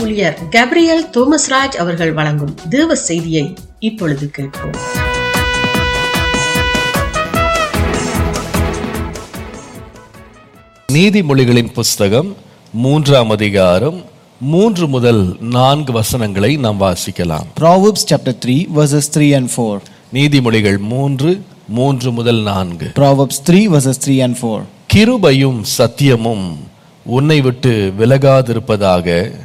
ஊழியர் கேப்ரியல் தோமஸ்ராஜ் அவர்கள் வழங்கும் தேவ செய்தியை இப்பொழுது கேட்போம் நீதிமொழிகளின் புஸ்தகம் மூன்றாம் அதிகாரம் மூன்று முதல் நான்கு வசனங்களை நாம் வாசிக்கலாம் Proverbs chapter 3, verses 3 and 4. நீதிமொழிகள் மூன்று மூன்று முதல் நான்கு Proverbs 3, verses 3 and 4. கிருபையும் சத்தியமும் உன்னை விட்டு விலகாதிருப்பதாக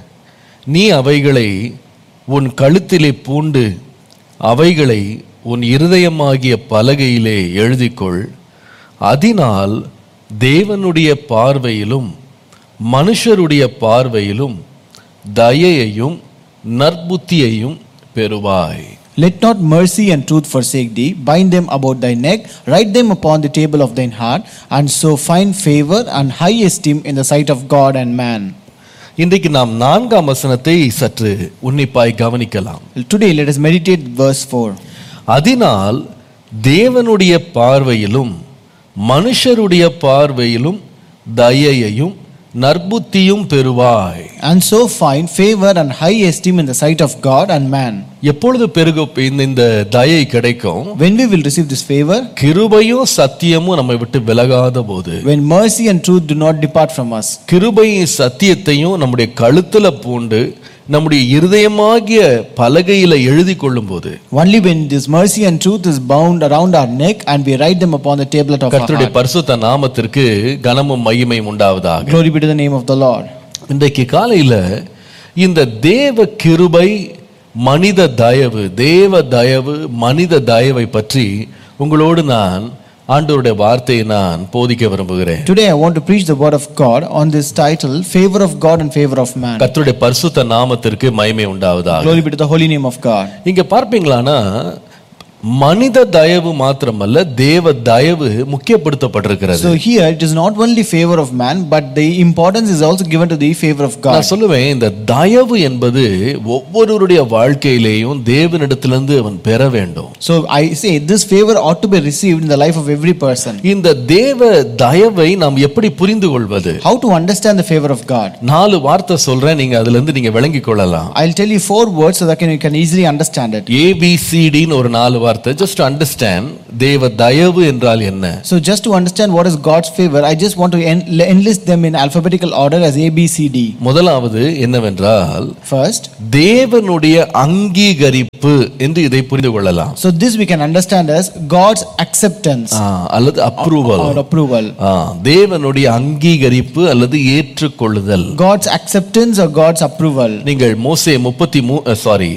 நீ அவைகளை உன் கழுத்திலே பூண்டு அவைகளை உன் இருதயமாகிய பலகையிலே எழுதிக்கொள் அதனால் தேவனுடைய பார்வையிலும் மனுஷருடைய பார்வையிலும் தயையையும் நற்புத்தியையும் பெறுவாய் Let not mercy and truth forsake thee. Bind them about thy neck, write them upon the table of thine heart, and so find favor and high esteem in the sight of God and man. இன்றைக்கு நாம் நான்காம் வசனத்தை சற்று உன்னிப்பாய் கவனிக்கலாம் Today, let us meditate verse 4. அதனால் தேவனுடைய பார்வையிலும் மனுஷருடைய பார்வையிலும் தயையையும் நற்புத்தியும் பெறுவாய் And so find favor and high esteem in the sight of God and man. எப்பொழுது பெருகு இந்த இந்த தயை கிடைக்கும் When we will receive this favor? கிருபையும் சத்தியமும் நம்மை விட்டு விலகாத போது When mercy and truth do not depart from us. கிருபையும் சத்தியத்தையும் நம்முடைய கழுத்துல பூண்டு நம்முடைய இருதயமாகிய பலகையில எழுதி கொள்ளும் போது Only when this mercy and truth is bound around our neck and we write them upon the tablet of our கர்த்தருடைய heart. பரிசுத்த நாமத்திற்கு கனமும் மகிமையும் உண்டாவதாக Glory be to the name of the Lord. இன்றைக்கு காலையில இந்த தேவ கிருபை மனித தயவு தேவ தயவு மனித தயவை பற்றி உங்களோடு நான் ஆண்டவருடைய வார்த்தையை நான் போதிக்க விரும்புகிறேன் Today I want to preach the word of God on this title, Favor of God and Favor of Man. கர்த்தருடைய பரிசுத்த நாமத்திற்கு மகிமை உண்டாவதாக Glory be to the holy name of God. இங்க பார்ப்பீங்களானா மனித தயவு மாத்திரமல்ல தேவ தயவு முக்கியப்படுத்தப்பட்டிருக்கிறது So here it is not only favor of man, but the importance is also given to the favor of God. நான் சொல்லுவேன் இந்த தயவு என்பது ஒவ்வொருவருடைய வாழ்க்கையிலேயும் தேவனிடத்திலிருந்து அவன் பெற வேண்டும் So I say this favor ought to be received in the life of every person. இந்த தேவ தயவை நாம் எப்படி புரிந்து கொள்வது How to understand the favor of God? நாலு வார்த்தை சொல்றேன் நீங்க அதுல இருந்து நீங்க விளங்கிக் கொள்ளலாம் I'll tell you four words so that you can easily understand it. ஏபிசிடின்னு ஒரு நாலு வார்த்தை ஜஸ்ட் அண்டர்ஸ்டாண்ட் தேவ தயவு என்றால் என்ன So just to understand what is God's favor, I just want to en- enlist them in alphabetical order as A, B, C, D. முதலாவது என்னவென்றால் First, தேவனுடைய அங்கீகரிப்பு என்று இதை புரிந்து கொள்ளலாம் so this we can understand as God's acceptance ஆ, அல்லது approval or approval. தேவனுடைய அங்கீகரிப்பு அல்லது ஏற்றுக்கொள்ளுதல் God's acceptance or God's approval. நீங்கள் மோசே முப்பத்தி மூ சாரி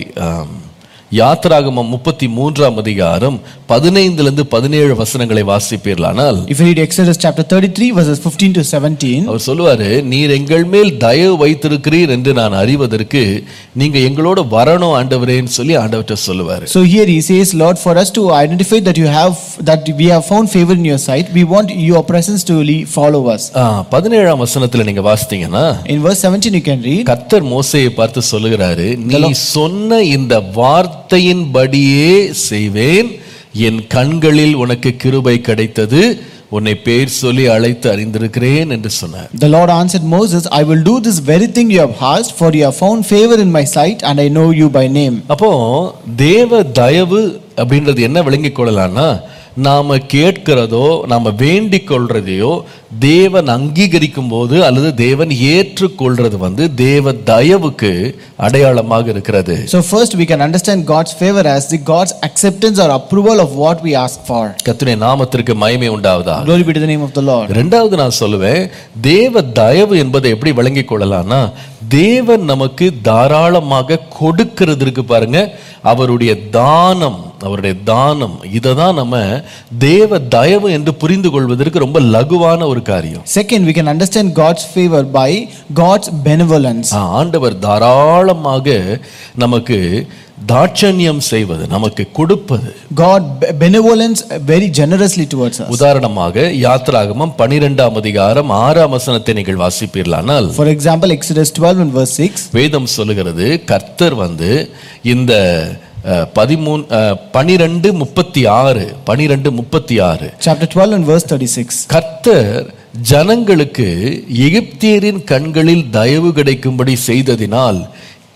யாத்ராகமம் முப்பத்தி மூன்றாம் அதிகாரம் பதினைந்திலிருந்து பதினேழு வசனங்களை வாசிப்பீர்களானால் If you read Exodus chapter 33, verses 15 to 17, அவர் சொல்லுவாரு நீர் எங்கள் மேல் தயவு வைத்திருக்கிறீர் என்று நான் அறிவதற்கு நீங்க எங்களோட வரணும் ஆண்டவரேன்னு சொல்லி ஆண்டவர்கிட்ட சொல்லுவாரு so here he says, Lord, for us to identify that you have that we have found favor in your sight, we want your presence to le- follow us. ஆ, பதினேழாம் வசனத்துல நீங்க வாசித்தீங்கன்னா In verse 17, you can read, கர்த்தர் மோசையை பார்த்து சொல்லுகிறாரு நீ சொன்ன இந்த வார்த்தையின்படியே செய்வேன் என் கண்களில் உனக்கு கிருபை கிடைத்தது உன்னை பேர் சொல்லி அழைத்து அறிந்திருக்கிறேன் என்று சொன்னார் The Lord answered Moses, I will do this very thing you have asked, for you have found favor in my sight, and I know you by name. அப்போ தேவ தயவு அப்படின்றது என்ன விளங்கிக் கொள்ளலாம்னா நாம கேட்கிறதோ நாம வேண்டிக் கொள்றதையோ தேவன் அங்கீகரிக்கும் போது அல்லது தேவன் ஏற்றுக்கொள்றது வந்து தேவ தயவுக்கு அடையாளமாக இருக்கிறது So first we can understand God's favor as the God's acceptance or approval of what we ask for. கர்த்தருடைய நாமத்திற்கு மகிமை உண்டாவதா Glory be to the name of the Lord. ரெண்டாவது நான் சொல்லுவேன் தேவ தயவு என்பதை எப்படி விளங்கிக் கொள்ளலாம்னா தேவன் நமக்கு தாராளமாக கொடுக்கிறதுக்கு பாருங்க அவருடைய தானம் அவருடைய தானம் இதை தான் நம்ம தேவ தயவு என்று புரிந்து கொள்வதற்கு ரொம்ப லகுவான ஒரு காரியம் Second, we can understand God's favor by God's benevolence. ஆ, ஆண்டவர் தாராளமாக நமக்கு தாட்சண்யம் செய்வது நமக்கு கொடுப்பது God be- benevolence very generously towards us. உதாரணமாக யாத்ராகமம் பனிரெண்டாம் அதிகாரம் ஆறாம் வசனத்தை நீங்கள் வாசிப்பீர்களானால் For example, Exodus 12 and verse 6. வேதம் சொல்லுகிறது கர்த்தர் வந்து இந்த பதிமூணு பனிரெண்டு முப்பத்தி ஆறு பனிரெண்டு முப்பத்தி ஆறு Chapter 12 and verse 36. கர்த்தர் ஜனங்களுக்கு எகிப்தியரின் கண்களில் தயவு கிடைக்கும்படி செய்ததினால்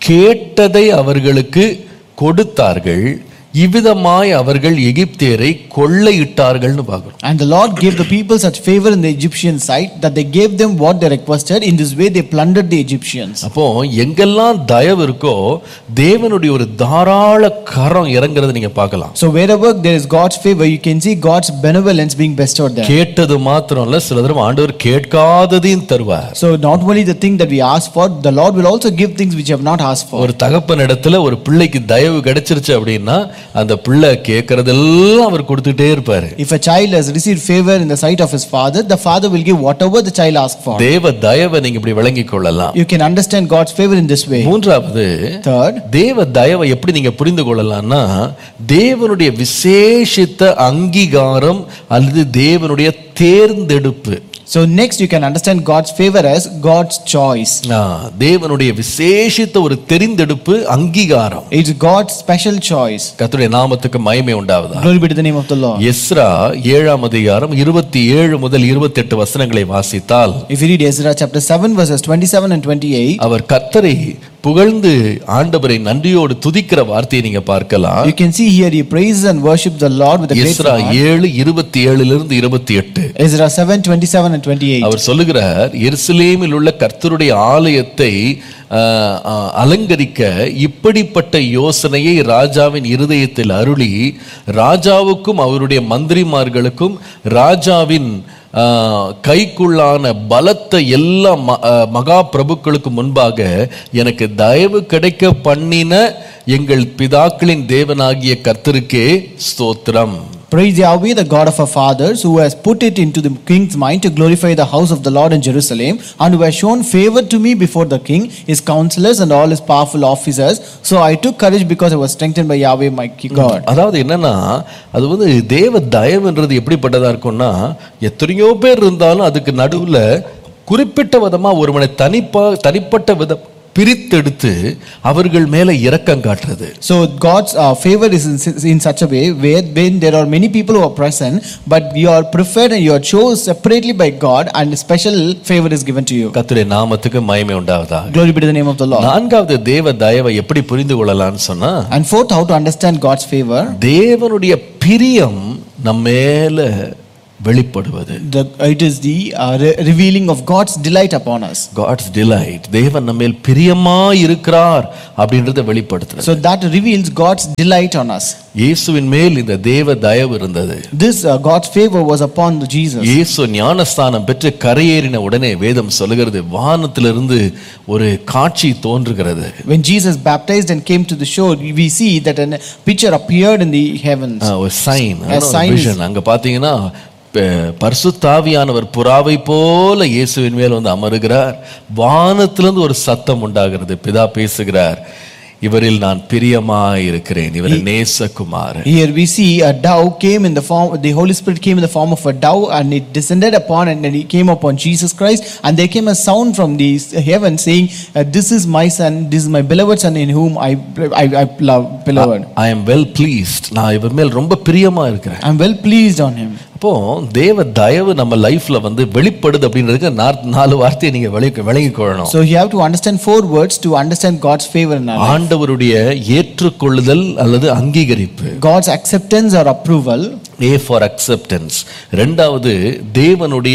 கேட்டதை அவர்களுக்கு கொடுத்தார்கள் இவ்விதமாய் அவர்கள் எகிப்தியரை கொள்ளையிட்டார்கள்னு பார்க்கிறோம் And the Lord gave the people such favor in the Egyptian sight that they gave them what they requested. In this way, they plundered the Egyptians. அப்போ எங்கெல்லாம் தயவு இருக்கோ தேவனுடைய ஒரு தாராள கரம் இறங்குறதை நீங்க பார்க்கலாம் So, wherever there is God's favor, you can see God's benevolence being bestowed there. கேட்டது மாத்திரம் இல்ல சில தடவை ஆண்டவர் கேட்காததையும் தருவார் So, not only the thing that we ask for, the Lord will also give things which you have not asked for. ஒரு தகப்பன் இடத்துல ஒரு பிள்ளைக்கு தயவு கிடைச்சிருச்சு அப்படின்னா அந்த பிள்ளை கேட்கறதெல்லாம் அவர் கொடுத்துட்டே இருப்பாரு If a child has received favor in the sight of his father, the father will give whatever the child asks for. தேவ தயவை நீங்க இப்படி விளங்கிக் கொள்ளலாம் You can understand God's favor in this way. மூன்றாவது Third, தேவ தயவை எப்படி நீங்க புரிந்து கொள்ளலாம்னா தேவனுடைய விசேஷித்த அங்கீகாரம் அல்லது தேவனுடைய தேர்ந்தெடுப்பு so next you can understand God's favor as God's choice. ஆ, தேவனுடைய விசேஷித்த ஒரு தெரிந்தெடுப்பு அங்கீகாரம் It's God's special choice. கர்த்தருடைய நாமத்துக்கு மகிமை உண்டாவதா Glory be to the name of the Lord. Ezra ஏழாம் அதிகாரம் இருபத்தி ஏழு முதல் இருபத்தி எட்டு வசனங்களை வாசித்தால் If you read Ezra chapter 7, verses 27 and 28, அவர் கர்த்தரை புகழ்ந்து ஆண்டவரை நன்றியோடு துதிக்கிற வார்த்தையை நீங்க பார்க்கலாம் you can see here he praises and worships the Lord with a great Ezra heart. ஏழு இருபத்தி ஏழுலிருந்து இருபத்தி எட்டு Ezra 7, 27 and 28. அவர் சொல்லுகிறார் எருசலேமில் உள்ள கர்த்தருடைய ஆலயத்தை ஆஹ், ஆஹ், அலங்கரிக்க இப்படிப்பட்ட யோசனையை ராஜாவின் இருதயத்தில் அருளி ராஜாவுக்கும் அவருடைய மந்திரிமார்களுக்கும் ராஜாவின் ஆஹ், கைக்குள்ளான பலத்த எல்லா ம- ஆஹ், மகா பிரபுக்களுக்கு முன்பாக எனக்கு தயவு கிடைக்க பண்ணின எங்கள் பிதாக்களின் தேவனாகிய கர்த்தருக்கே ஸ்தோத்திரம் Praise Yahweh, the God of our fathers, who has put it into the king's mind to glorify the house of the Lord in Jerusalem, and who has shown favor to me before the king, his counselors, and all his powerful officers. So I took courage because I was strengthened by Yahweh, my God. அதாவது என்னன்னா அது வந்து தேவ தயவுன்றது எப்படிப்பட்டதா இருக்கும்னா எத்தனையோ பேர் இருந்தாலும் அதுக்கு நடுவுல குறிப்பிட்ட விதமா ஒருவனை தனிப்பா தனிப்பட்ட விதம் பிரித்தெடுத்து அவர்கள் மேல இரக்கம் காட்டுறது So God's uh, favor is in, in such a way where when there are many people who are present, but you are preferred and you are chosen separately by God, and special favor is given to you. கர்த்தருடைய நாமத்துக்கு மகிமை உண்டாவதா Glory be to the name of the Lord. நான்காவது தேவ தயவை எப்படி புரிந்து கொள்ளலாம்னு சொன்னா And fourth, how to understand God's favor. தேவனுடைய பிரியம் நம்ம மேல வெளிப்படுவது The, it is the uh, re- revealing of God's delight upon us. God's delight தேவன் நம்ம மேல் பிரியமா இருக்கிறார் அப்படின்றத வெளிப்படுத்துறது So that reveals God's delight on us. இயேசுவின் மேல் இந்த தேவ தயவு இருந்தது This uh, God's favor was upon the Jesus. இயேசு ஞானஸ்தானம் பெற்று கரையேறின உடனே வேதம் சொல்லுகிறது வானத்திலிருந்து ஒரு காட்சி தோன்றுகிறது When Jesus baptized and came to the shore, we see that a picture appeared in the heavens. ஆ, ஒரு sign A sign is- vision அங்க பாத்தீங்கன்னா ப- பரிசுத்தாவியானவர் புறாவை போல இயேசுவின் மேல் வந்து அமருகிறார் வானத்திலிருந்து ஒரு சத்தம் உண்டாகிறது பிதா பேசுகிறார் இவரில் நான் பிரியமாய் இருக்கிறேன் இவர் நேசகுமாரன் Here we see a dove came in the form, the Holy Spirit came in the form of a dove and it descended upon and then it came upon Jesus Christ. And there came a sound from the heaven saying, uh, This is my son, this is my beloved son in whom I, I, I love, beloved. I am well pleased நான் இவர் மேல் ரொம்ப பிரியமா இருக்கிறேன் I'm well pleased on him. அப்போ தேவ தயவு நம்ம லைஃப்ல வந்து வெளிப்படுது அப்படின்றதுக்கு நா- நாலு வார்த்தையை நீங்க விளங்கி விளங்கிக் கொள்ளணும் So you have to understand four words to understand God's favor in our life. ஆண்டவருடைய ஏற்றுக்கொள்ளுதல் அல்லது அங்கீகரிப்பு God's acceptance or approval. A for acceptance ரெண்டாவது தேவனுடைய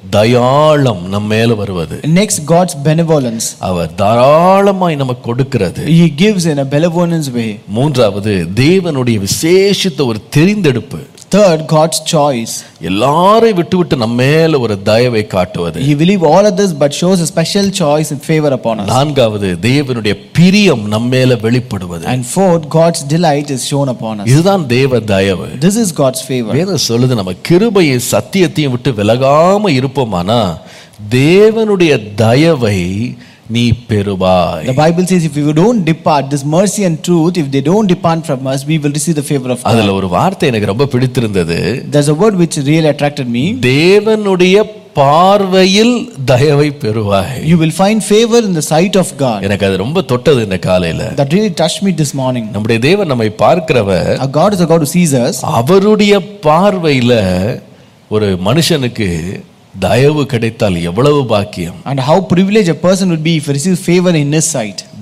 தயாளம் நம்ம மேல வருவது Next, God's benevolence. அவர் தாராளமாய் நமக்கு கொடுக்கிறது He gives in a benevolence way. மூன்றாவது தேவனுடைய விசேஷித்த ஒரு தெரிந்தெடுப்பு Third, God's choice. எல்லாரையும் விட்டு விட்டு நம்ம மேல ஒரு தயவை காட்டுவது He will leave all others but shows a special choice and favor upon us. நான்காவது தேவனுடைய பிரியம் நம்ம மேல வெளிப்படுவது And fourth, God's delight is shown upon us. இதுதான் தேவ தயவு This is God's favor. வேதம் சொல்லுது நம்ம கிருபையை சத்தியத்தையும் விட்டு விலகாம இருப்போமானா தேவனுடைய தயவை நீ பெறுவாய் The Bible says if we don't depart, this mercy and truth, if they don't depart from us, we will receive the favor of God. அதுல ஒரு வார்த்தை எனக்கு ரொம்ப பிடித்திருந்தது There's a word which really attracted me. தேவனுடைய பார்வையில் தயவை பெறுவாய் You will find favor in the sight of God. எனக்கு அது ரொம்ப தொட்டது இந்த காலையில That really touched me this morning. நம்முடைய தேவன் நம்மை பார்க்கிறவர் Our God is a God who sees us. அவருடைய பார்வையில ஒரு மனுஷனுக்கு தயவு கிடைத்தால் எவ்வளவு பாக்கியம் And how privileged a person would be if he receives favor in his sight.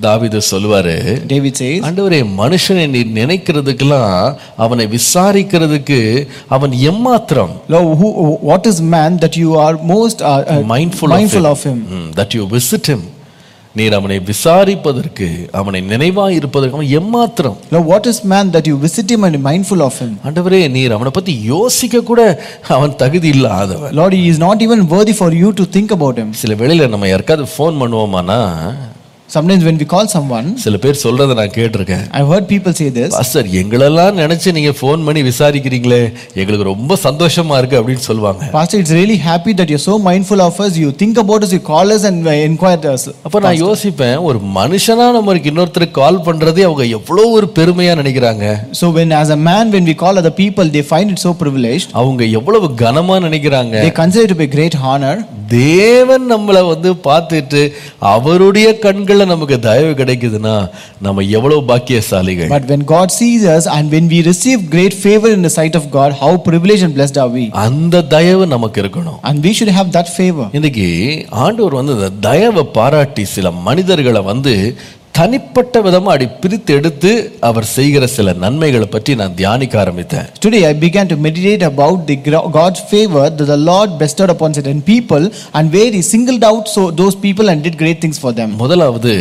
தாவீது சொல்லுவாரு David says, ஆண்டவரே மனுஷனை நீ நினைக்கிறதுக்கெல்லாம் அவனை விசாரிக்கிறதுக்கு அவன் எம்மாத்திரம் Lord, who, what is man that you are most uh, uh, mindful, mindful of of him? him, Mm, that you visit him நீர் அவனை விசாரிப்பதற்கு அவனை நினைவாய் இருப்பதற்கு அவன் எம்மாத்திரம் Lord, what is man that you visit him and are mindful of him? ஆண்டவரே நீர் அவனை பத்தி யோசிக்க கூட அவன் தகுதி இல்லாதவன் Lord, he is not even worthy for you to think about him. சில வேளையில நம்ம யாருக்காவது ஃபோன் பண்ணுவோமானா Sometimes when we call someone, சில பேர் சொல்றதை நான் கேட்டிருக்கேன் I've heard people say this. Pastor எங்களெல்லாம் நினைச்சு நீங்க ஃபோன் பண்ணி விசாரிக்கிறீங்களே எங்களுக்கு ரொம்ப சந்தோஷமா இருக்கு அப்படின்னு சொல்லுவாங்க Pastor, it's really happy that you're so mindful of us. You think about us, you call us and uh, inquire us. அப்ப நான் யோசிப்பேன் ஒரு மனுஷனா நம்மளுக்கு இன்னொருத்தருக்கு கால் பண்றதே அவங்க எவ்வளவு ஒரு பெருமையா நினைக்கிறாங்க So when as a man, when we call other people, they find it so privileged. அவங்க எவ்வளவு கனமா நினைக்கிறாங்க They consider it to be a great honor. தேவன் நம்மளை வந்து பார்த்துட்டு அவருடைய கண்கள்ல நமக்கு தயவு கிடைக்குதுன்னா நம்ம எவ்வளவு பாக்கியசாலிகள் But when God sees us and when we receive great favor in the sight of God, how privileged and blessed are we? அந்த தயவு நமக்கு இருக்கணும் And we should have that favor. இன்னைக்கு ஆண்டவர் வந்து இந்த தயவை பாராட்டி சில மனிதர்களை வந்து தனிப்பட்ட விதமா அடி பிரித்து எடுத்து அவர் செய்கிற சில நன்மைகளை பற்றி நான் தியானிக்க ஆரம்பித்தேன் Today I began to meditate about the gra- God's favor that the Lord bestowed upon certain people and where He singled out so those people and did great things for them. முதலாவது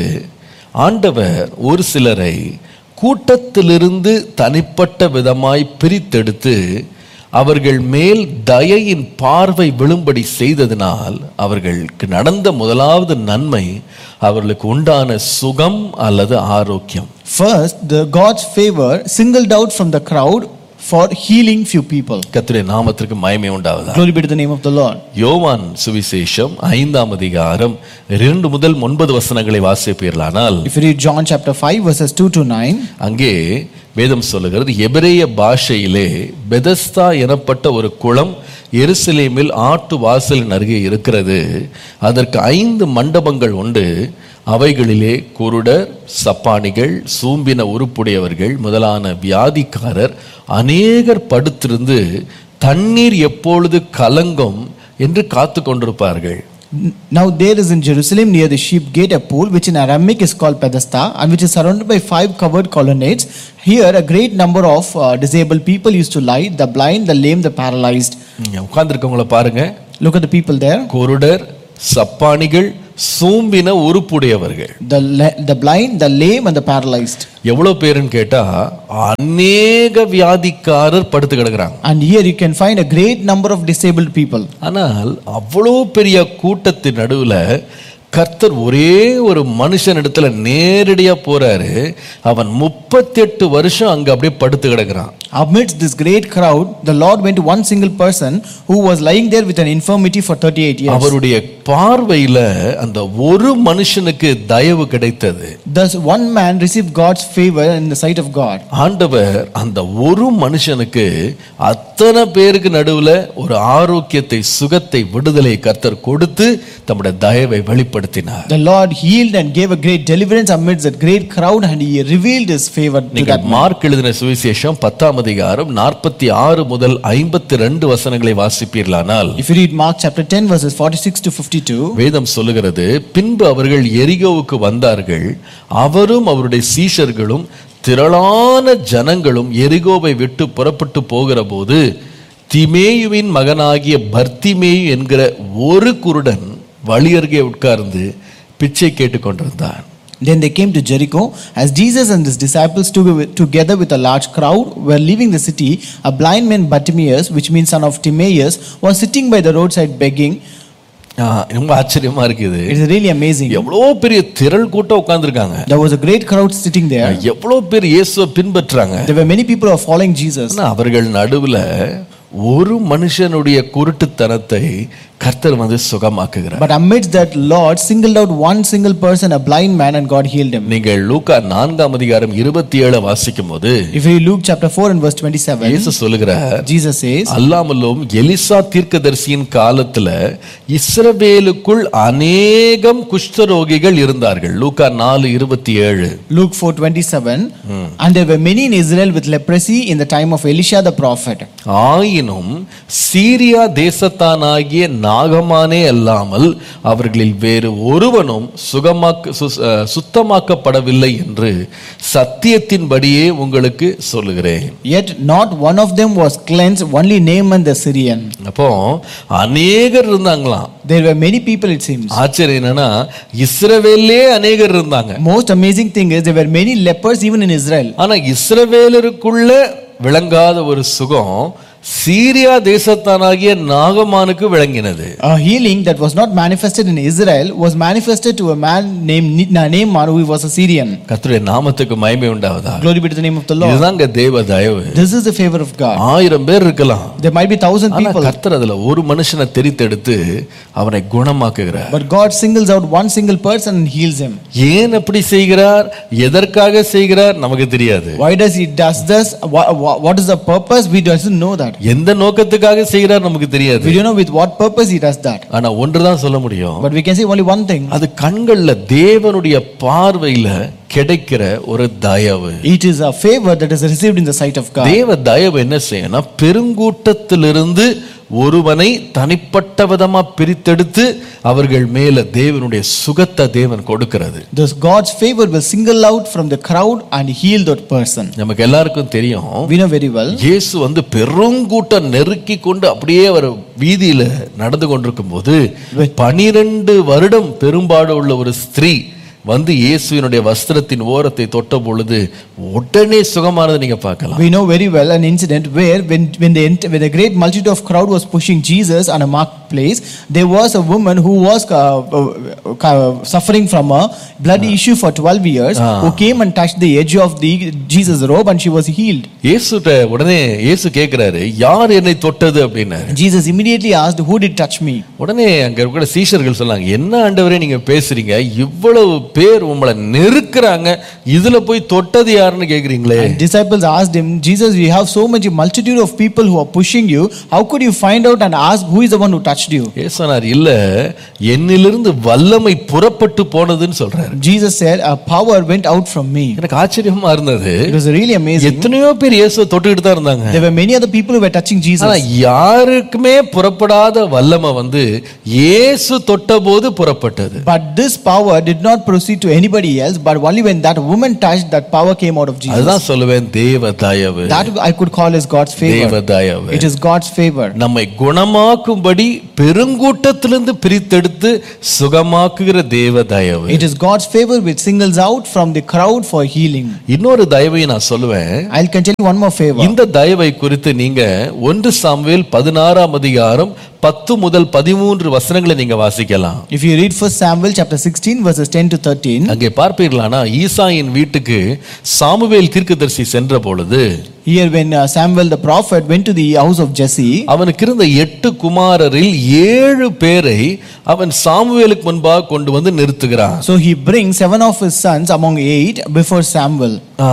ஆண்டவர் ஒரு சிலரை கூட்டத்திலிருந்து தனிப்பட்ட விதமாய் பிரித்தெடுத்து அவர்கள் மேல் தயையின் பார்வை விழும்படி செய்ததினால் அவர்களுக்கு நடந்த முதலாவது நன்மை அவர்களுக்கு உண்டான சுகம் அல்லது ஆரோக்கியம் First, the God's favor singled out from the crowd for healing few people. கர்த்தருடைய நாமத்திற்கு மயமே உண்டாவதா Glory be to the name of the Lord. யோவான் சுவிசேஷம் ஐந்தாம் அதிகாரம் இரண்டு முதல் ஒன்பது வசனங்களை வாசிப்பீர்களானால் If you read John chapter 5, verses 2 to 9, அங்கே வேதம் சொல்லுகிறது எபிரேய பாஷையிலே பெதஸ்தா எனப்பட்ட ஒரு குளம் எருசலேமில் ஆட்டு வாசலின் அருகே இருக்கிறது அதற்கு ஐந்து மண்டபங்கள் உண்டு அவைகளிலே குருடர் சப்பானிகள் சூம்பின உருப்புடையவர்கள் முதலான வியாதிக்காரர் அநேகர் படுத்திருந்து தண்ணீர் எப்பொழுது கலங்கும் என்று காத்து கொண்டிருப்பார்கள் N- Now there is in Jerusalem near the sheep gate a pool which in Aramaic is called Pedesta and which is surrounded by five covered colonnades. Here a great number of uh, disabled people used to lie, the blind, the lame, the paralyzed. உட்கார்ந்துருக்கவங்கள பாருங்க Look at the people there. குருடர் சப்பானிகள் சூம்பின உருப்புடையவர்கள் The, la- the blind, the lame and the paralyzed. எவ்வளவு பேருன்னு கேட்டா அநேக வியாதிக்காரர் படுத்து கிடக்குறாங்க And here you can find a great number of disabled people. ஆனால் அவ்வளோ பெரிய கூட்டத்தின் நடுவுல கர்த்தர் ஒரே ஒரு மனுஷன் இடத்துல நேரடியா போறாரு அவன் முப்பத்தெட்டு வருஷம் அங்க அப்படியே படுத்து கிடக்குறான் Amidst this great crowd, the Lord went to one single person who was lying there with an infirmity for 38 years. அவருடைய பார்வையில அந்த ஒரு மனுஷனுக்கு தயவு கிடைத்தது Thus, one man received God's favor in the sight of God. ஆண்டவர் அந்த ஒரு மனுஷனுக்கு அத்தனை பேருக்கு நடுவுல ஒரு ஆரோக்கியத்தை சுகத்தை விடுதலை கர்த்தர் கொடுத்து தம்முடைய தயவை வெளிப்படுத்தினார் The Lord healed and gave a great deliverance amidst that great crowd, and He revealed His favor to நீங்கள் that man. மார்க் எழுதின சுவிசேஷம் பத்தாம் அதிகாரம் நாற்பத்தி ஆறு முதல் ஐம்பத்தி ரெண்டு வசனங்களை வாசிப்பீர்களானால் If you read Mark chapter 10, verses 46 to 52, வேதம் சொல்லுகிறது பின்பு அவர்கள் எரிகோவுக்கு வந்தார்கள் அவரும் அவருடைய சீஷர்களும் திரளான ஜனங்களும் எரிகோவை விட்டு புறப்பட்டு போகிற போது திமேயுவின் மகனாகிய பர்த்திமேயு என்கிற ஒரு குருடன் வழியருகே உட்கார்ந்து பிச்சை கேட்டுக்கொண்டிருந்தான் then they came to Jericho. As Jesus and his disciples toge- together with a large crowd were leaving the city, a blind man Bartimaeus, which means son of Timaeus, was sitting by the roadside begging. ஆ, ரொம்ப ஆச்சரியமா இருக்குது It is really amazing. எவ்வளோ பெரிய திரள் கூட்டம் உட்கார்ந்திருக்காங்க There was a great crowd sitting there. எவ்வளோ பேர் இயேசுவை பின்பற்றுறாங்க There were many people who were following Jesus. ஆனா அவர்கள் நடுவுல ஒரு மனுஷனுடைய குருட்டுத்தனத்தை கர்த்தர் வந்து சுகமாக்குகிறார் But amidst that, Lord singled out one single person, a blind man, and God healed him. நீங்கள் லூக்கா நான்காம் அதிகாரம் இருபத்தி ஏழு வாசிக்கும் போது If you read Luke chapter 4 and verse 27, இயேசு சொல்லுகிறார் Jesus says, அல்லாமலும் எலிசா தீர்க்கதரிசியின் காலத்துல இஸ்ரவேலுக்குள் அநேகம் குஷ்டரோகிகள் இருந்தார்கள் லூக்கா நாலு இருபத்தி ஏழு Luke 4:27, and there were many in Israel with leprosy in the time of Elisha the prophet. ஆயினும் சீரியா தேசத்தானாகிய நாகமானே அல்லாமல் அவர்களில் வேறு ஒருவனும் சுகமாக்க சு- அஹ், சுத்தமாக்கப்படவில்லை என்று சத்தியத்தின்படியே உங்களுக்கு சொல்லுகிறேன் Yet not one of them was cleansed, only Naaman the Syrian. அப்போ அநேகர் இருந்தாங்களாம் There were many people, it seems. ஆச்சரியம் என்னன்னா இஸ்ரவேல்லே அநேகர் இருந்தாங்க Most amazing thing is there were many lepers even in Israel. ஆனா இஸ்ரவேலருக்குள்ள விளங்காத ஒரு சுகம் Syria தேசத்தானாகிய நாகமானுக்கு விளங்கினது A healing that was not manifested in Israel was manifested to a man named Ni- Naaman who was a Syrian. கர்த்தருடைய நாமத்துக்கு மகிமை உண்டாவதா Glory be to the name of the Lord. இதுதாங்க தேவ தயவு This is the favor of God. ஆயிரம் பேர் இருக்கலாம் There might be thousand ஆனா people, கர்த்தர் அதுல ஒரு மனுஷனை தெரித்தெடுத்து அவனை குணமாக்குகிறார் but God singles out one single person and heals him. ஏன் அப்படி செய்கிறார் எதற்காக செய்கிறார் நமக்கு தெரியாது Why does he does this? What, what is the purpose? We doesn't know that. எந்த நோக்கத்துக்காக செய்கிறார் நமக்கு தெரியாது We don't know with what purpose he does that. ஆனா ஒன்றுதான் சொல்ல முடியும் But we can say only one thing. அது கண்கள்ல தேவனுடைய பார்வையில கிடைக்கிற ஒரு தயவு It is a favor that is received in the sight of God. தேவ தயவு என்ன செய்யணும் பெருங்கூட்டத்திலிருந்து ஒருவனை தனிப்பட்ட விதமா பிரித்தெடுத்து அவர்கள் மேல தேவனுடைய சுகத்தை தேவன் கொடுக்கிறது Thus God's favor will single out from the crowd and heal that person. நமக்கு எல்லாருக்கும் தெரியும் We know very well. இயேசு வந்து பெருங்கூட்டம் நெருக்கி கொண்டு அப்படியே அவர் வீதியில நடந்து கொண்டிருக்கும் போது பனிரெண்டு வருடம் பெரும்பாடு உள்ள ஒரு ஸ்திரீ வந்து இயேசுவினுடைய வஸ்திரத்தின் ஓரத்தை தொட்ட பொழுது உடனே சுகமானதை நீங்க பார்க்கலாம் We know very well an incident where when, when, the, ent- when the great multitude of crowd was pushing Jesus on a marketplace, there was a woman who was uh, uh, uh, suffering from a blood issue for 12 years who came and touched the edge of the Jesus' robe and she was healed. இயேசுட்ட உடனே இயேசு கேட்கிறாரு யார் என்னை தொட்டது அப்படின்னாரு Jesus immediately asked, Who did touch me? உடனே அங்க இருக்கிற சீஷர்கள் சொன்னாங்க என்ன ஆண்டவரே நீங்க பேசுறீங்க இவ்வளவு பேர் உங்களை நெருக்குறாங்க இதுல போய் தொட்டது யாருன்னு கேக்குறீங்களே And disciples asked him, Jesus, we have so much multitude of people who are pushing you. How could you find out and ask who is the one who touched you? ஏசனார் இல்ல என்னிலிருந்து வல்லமை புறப்பட்டு போனதுன்னு சொல்றாரு Jesus said, A power went out from me. எனக்கு ஆச்சரியமா இருந்தது It was really amazing. எத்தனையோ பேர் இயேசுவை தொட்டுக்கிட்டு தான் இருந்தாங்க There were many other people who were touching Jesus. ஆனா யாருக்குமே புறப்படாத வல்லமை வந்து இயேசு தொட்ட போது புறப்பட்டது But this power did not proceed to anybody else, but only when that woman touched, that power came out of Jesus. அதுதான் சொல்லுவேன் தேவ தயவு That I could call as God's தேவ favor. தயவு It is God's favor. நம்மை குணமாக்கும்படி பெருங்கூட்டத்திலிருந்து பிரித்தெடுத்து சுகமாக்குகிற தேவ தயவு It is God's favor which singles out from the crowd for healing. இன்னொரு தயவை நான் சொல்லுவேன் I'll can tell you one more favor. இந்த தயவை குறித்து நீங்க ஒன்று சாமுவேல் பதினாறாம் அதிகாரம் பத்து முதல் பதிமூன்று வசனங்களை நீங்க வாசிக்கலாம் If you read First Samuel chapter 16 verses 10 to 13, அங்கே பார்ப்பீர்களானா ஈசாயின் வீட்டுக்கு சாமுவேல் தீர்க்கதரிசி சென்ற பொழுது here when uh, Samuel the prophet went to the house of Jesse, அவனுக்கு இருந்த எட்டு குமாரரில் ஏழு பேரை அவன் சாமுவேலுக்கு முன்பாக கொண்டு வந்து நிறுத்துகிறான் so he brings seven of his sons among eight before Samuel. ஆ,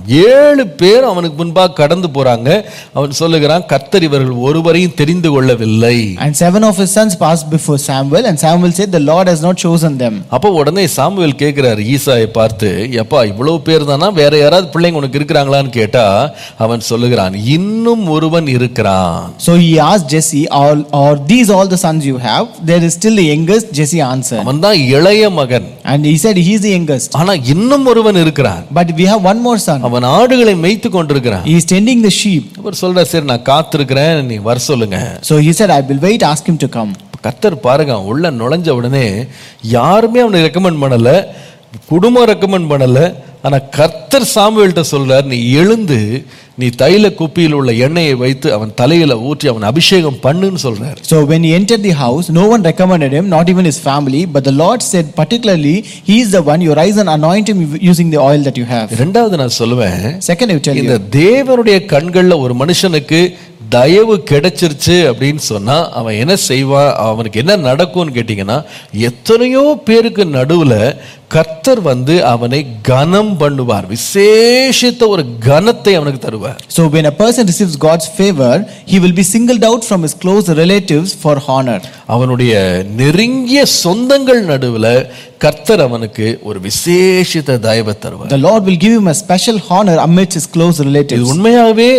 ஏழு பேர் அவனுக்கு முன்பாக கடந்து போறாங்க அவன் சொல்லுகிறான் கர்த்தர் இவர்கள் ஒருவரையும் தெரிந்து கொள்ளவில்லை And seven of his sons passed before Samuel, and Samuel said, The Lord has not chosen them. அப்போ உடனே சாமுவேல் கேட்கிறாரு ஈசாயை பார்த்து எப்பா இவ்வளவு பேர் தானா வேற யாராவது பிள்ளைங்க உனக்கு இருக்கிறாங்களான்னு கேட்டா அவன் சொல்லுகிறான் இன்னும் ஒருவன் இருக்கிறான் So he asked Jesse, Are, are these all the sons you have? There is still the youngest, Jesse answered. அவன் தான் இளைய மகன் And he said, He is the youngest. ஆனா இன்னும் ஒருவன் இருக்கிறான் But we have one more son. அவன் ஆடுகளை மேய்த்து கொண்டிருக்கிறான் He is tending the sheep. அவர் சொல்ற சரி நான் காத்திருக்கிறேன் நீ வர சொல்லுங்க So he said, I will wait, ask him to come. கர்த்தர் பாருங்க அவன் உள்ள நுழைஞ்ச உடனே யாருமே அவனை ரெக்கமெண்ட் பண்ணல குடும்பம் ரெக்கமெண்ட் பண்ணல ஆனா கர்த்தர் சாமுவேல்கிட்ட சொல்றார் நீ எழுந்து நீ தைல குப்பியில் உள்ள எண்ணெயை வைத்து அவன் தலையில ஊற்றி அவன் அபிஷேகம் பண்ணுன்னு சொல்றார் So when he entered the house, no one recommended him, not even his family. But the Lord said, particularly, He is the one, you rise and anoint him using the oil that you have. ரெண்டாவது நான் சொல்லுவேன் Second, I will tell இந்த you, தேவனுடைய கண்கள்ல ஒரு மனுஷனுக்கு தயவு கிடைச்சிருச்சு அப்படின்னு சொன்னா அவன் என்ன செய்வான் அவனுக்கு என்ன நடக்கும்னு கேட்டீங்கன்னா எத்தனையோ பேருக்கு நடுவுல கர்த்தர் வந்து அவனை கனம் பண்ணுவார் விசேஷித்த ஒரு கனத்தை அவனுக்கு தருவார் So when a person receives God's favor, he will be singled out from his close relatives for honor. அவனுடைய நெருங்கிய சொந்தங்கள் நடுவுல கர்த்தர் அவனுக்கு ஒரு விசேஷித்த தயவை தருவார் The Lord will give him a special honor amidst his close இது relatives. உண்மையாகவே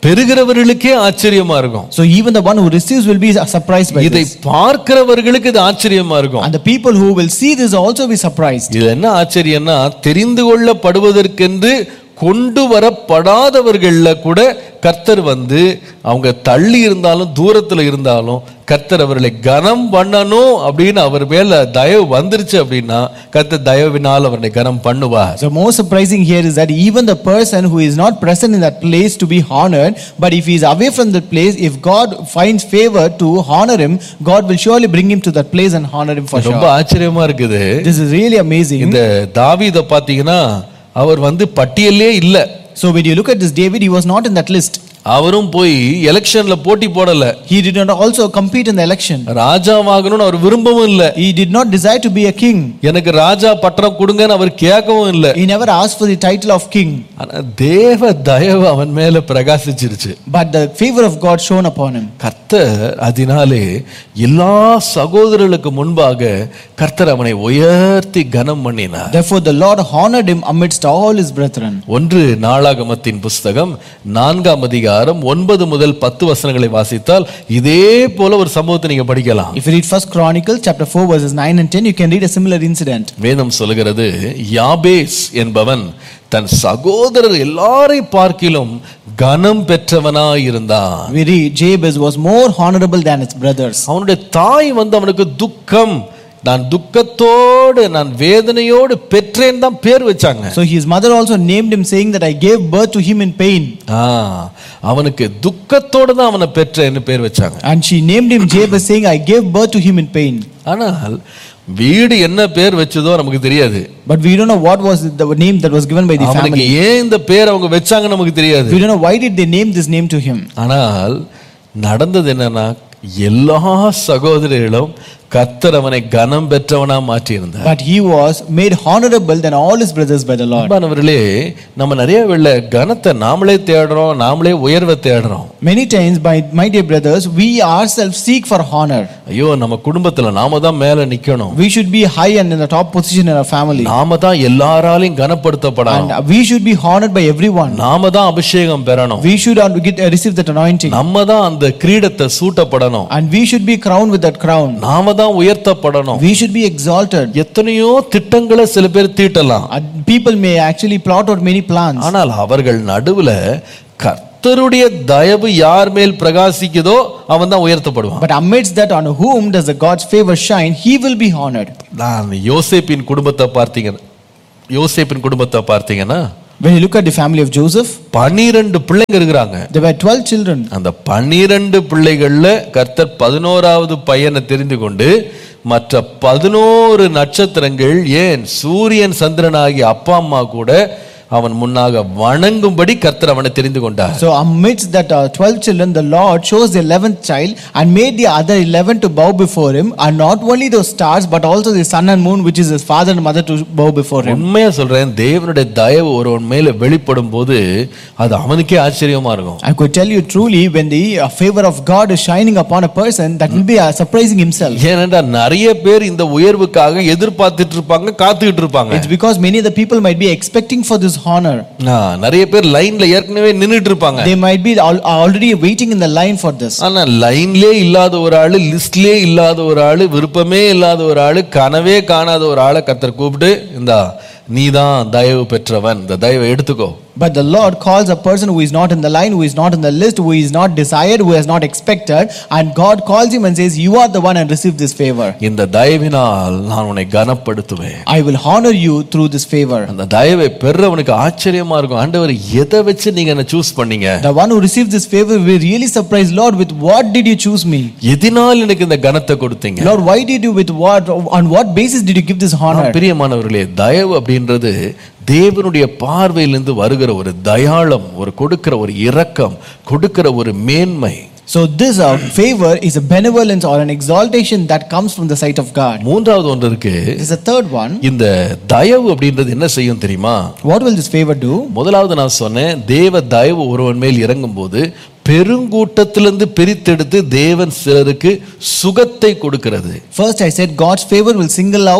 பெறுகிறவர்களுக்கே ஆச்சரியமா இருக்கும் So even the one who receives will be surprised by இதை this. பார்க்கிறவர்களுக்கு இது ஆச்சரியமா இருக்கும் And the people who will see this also be surprised. இது என்ன ஆச்சரியம்னா தெரிந்து கொள்ளப்படுவதற்கென்று கொண்டு வரப்படாதவர்கள்ல கூட கர்த்தர் வந்து அவங்க தள்ளி இருந்தாலும் தூரத்துல இருந்தாலும் கர்த்தர் அவர்களை கனம் பண்ணணும் அப்படின்னு அவர் மேல தயவு வந்துருச்சு அப்படின்னா கர்த்தர் தயவினால் அவர்களை கனம் பண்ணுவார் So most surprising here is that even the person who is not present in that place to be honored, but if he is away from that place, if God finds favor to honor him, God will surely bring him to that place and honor him for ரொம்ப sure. ஆச்சரியமா இருக்குது This is really amazing. இந்த தாவீதை பாத்தீங்கன்னா அவர் வந்து பட்டியலே இல்ல So when you look at this David, he was not in that list. அவரும் போய் எலெக்ஷன்ல போட்டி போடல He did not also compete in the election. ராஜாவாகணும்னு அவர் விரும்பவும் இல்ல He did not desire to be a king. எனக்கு ராஜா பட்டம் கொடுங்கன்னு அவர் கேட்கவும் இல்ல He never asked for the title of king. ஆனா தேவ தயவு அவன் மேல பிரகாசிச்சிருச்சு But the favor of God shone upon him. கர்த்தர் அதனாலே எல்லா சகோதரர்களுக்கு முன்பாக கர்த்தர் அவனை உயர்த்தி கனம் பண்ணினார் Therefore, the Lord honored him amidst all his brethren. ஒன்று நாளாகமத்தின் புஸ்தகம் நான்காம் அதிகாரம் ஒன்பது முதல் பத்து வசனங்களை வாசித்தால் இதே போல ஒரு சம்பவத்தை நீங்க படிக்கலாம் If you read First Chronicles chapter 4 verses 9 and 10, you can read a similar incident. வேதம் சொல்லுகிறது யாபேஸ் என்பவன் தன் சகோதரர் எல்லாரை பார்க்கிலும் கனம் பெற்றவனாயிருந்தான் We read Jabez was more honorable than his brothers. அவனுடைய தாய் வந்து அவனுக்கு துக்கம் நான் துக்கத்தோடு நான் வேதனையோடு பெற்றேன் தான் பேர் வச்சாங்க So his mother also named him, saying that I gave birth to him in pain. ஆ, அவனுக்கு துக்கத்தோடு தான் அவனை பெற்றேன்னு பேர் வச்சாங்க And she named him Jabez, saying, I gave birth to him in pain. ஆனால் வீடு என்ன பேர் வச்சதோ நமக்கு தெரியாது But we don't know what was the name that was given by the அவனுக்கு family. ஏன் இந்த பேர் அவங்க வச்சாங்க நமக்கு தெரியாது We don't know why did they name this name to him. ஆனால் நடந்தது என்னன்னா எல்லா சகோதரிகளும் கர்த்தர் அவனை கனம் பெற்றவனா மாற்றியிருந்தார் But he was made honorable than all his brothers by the Lord. அன்பானவர்களே நம்ம நிறைய வேளை கனத்தை நாமளே தேடுறோம் நாமளே உயர்வை தேடுறோம் Many times, by my dear brothers, we ourselves seek for honor. ஐயோ நம்ம குடும்பத்துல நாம தான் மேல நிக்கணும் We should be high and in the top position in our family. நாம தான் எல்லாராலையும் கனப்படுத்தப்படணும் And we should be honored by everyone. நாம தான் அபிஷேகம் பெறணும் We should uh, get, uh, receive that anointing. நம்ம தான் அந்த கிரீடத்தை சூட்டப்படணும் And we should be crowned with that crown. நாம தான் உயர்த்தப்படணும் We should be exalted. எத்தனையோ திட்டங்களை சில பேர் தீட்டலாம் And people may actually plot out many plans. ஆனால் அவர்கள் நடுவுல கர்த்தருடைய தயவு யார் மேல் பிரகாசிக்குதோ அவன் தான் உயர்த்தப்படுவான் But amidst that, on whom does the God's favor shine, he will be honored. நான் யோசேப்பின் குடும்பத்தை பார்த்தீங்க யோசேப்பின் குடும்பத்தை பார்த்தீங்கன்னா When you look at the family of Joseph, பனிரெண்டு பிள்ளைங்க இருக்கிறாங்க there were 12 children. அந்த பன்னிரண்டு பிள்ளைகள்ல கர்த்தர் பதினோராவது பையனை தெரிந்து கொண்டு மற்ற பதினோரு நட்சத்திரங்கள் ஏன் சூரியன் சந்திரன் ஆகிய அப்பா அம்மா கூட அவன் முன்னாக வணங்கும்படி கர்த்தர் அவனை தெரிந்து கொண்டார் So amidst that uh, 12 children, the Lord chose the 11th child and made the other 11 to bow before him. And not only those stars, but also the sun and moon, which is his father and mother, to bow before him. உண்மையா சொல்றேன் தேவனுடைய தயவு ஒருவன் மேல வெளிப்படும் போது அது அவனுக்கே ஆச்சரியமா இருக்கும் I could tell you truly, when the uh, favor of God is shining upon a person, that will be uh, surprising himself. ஏனென்றா நிறைய பேர் இந்த உயர்வுக்காக எதிர்பார்த்துட்டு இருப்பாங்க காத்துக்கிட்டு இருப்பாங்க It's because many of the people might be expecting for this honor. ஆ, நிறைய பேர் லைன்ல ஏற்கனவே நின்னுட்டு இருப்பாங்க They might be al- already waiting in the line for this. ஆனா லைன்லயே இல்லாத ஒரு ஆளு லிஸ்ட்லயே இல்லாத ஒரு ஆளு விருப்பமே இல்லாத ஒரு ஆளு கனவே காணாத ஒரு ஆளை கத்தர் கூப்பிட்டு இந்தா நீதான் தயவு பெற்றவன் இந்த தயவை எடுத்துக்கோ But the Lord calls a person who is not in the line, who is not in the list, who is not desired, who is not expected, and God calls him and says, You are the one and receive this favor. இந்த தயவினால் நான் உன்னை கனப்படுத்துவேன் I will honor you through this favor. அந்த தயவை பெறவனுக்கு ஆச்சரியமா இருக்கும் ஆண்டவர் எதை வச்சு நீங்க என்ன சூஸ் பண்ணீங்க The one who receives this favor will really surprise Lord with what did you choose me? எதினால் எனக்கு இந்த கனத்தை கொடுத்தீங்க Lord, why did you with what on what basis did you give this honor? பிரியமானவர்களே தயவு அப்படின்றது தேவனுடைய பார்வையிலிருந்து வருகிற ஒரு தயாளம் ஒரு கொடுக்கிற ஒரு இரக்கம் கொடுக்கிற ஒரு மேன்மை So this uh, favor is a benevolence or an exaltation that comes from the sight of God. மூன்றாவது ஒன்று இருக்கு There's a third one. இந்த தயவு அப்படின்றது என்ன செய்யும் தெரியுமா What will this favor do? முதலாவது நான் சொன்னேன் தேவ தயவு ஒருவன் மேல் இறங்கும் போது பெருங்கூட்டத்திலிருந்து பிரித்தெடுத்து தேவன் சிலருக்கு சுகத்தை கொடுக்கிறது First, I said God's favor will single out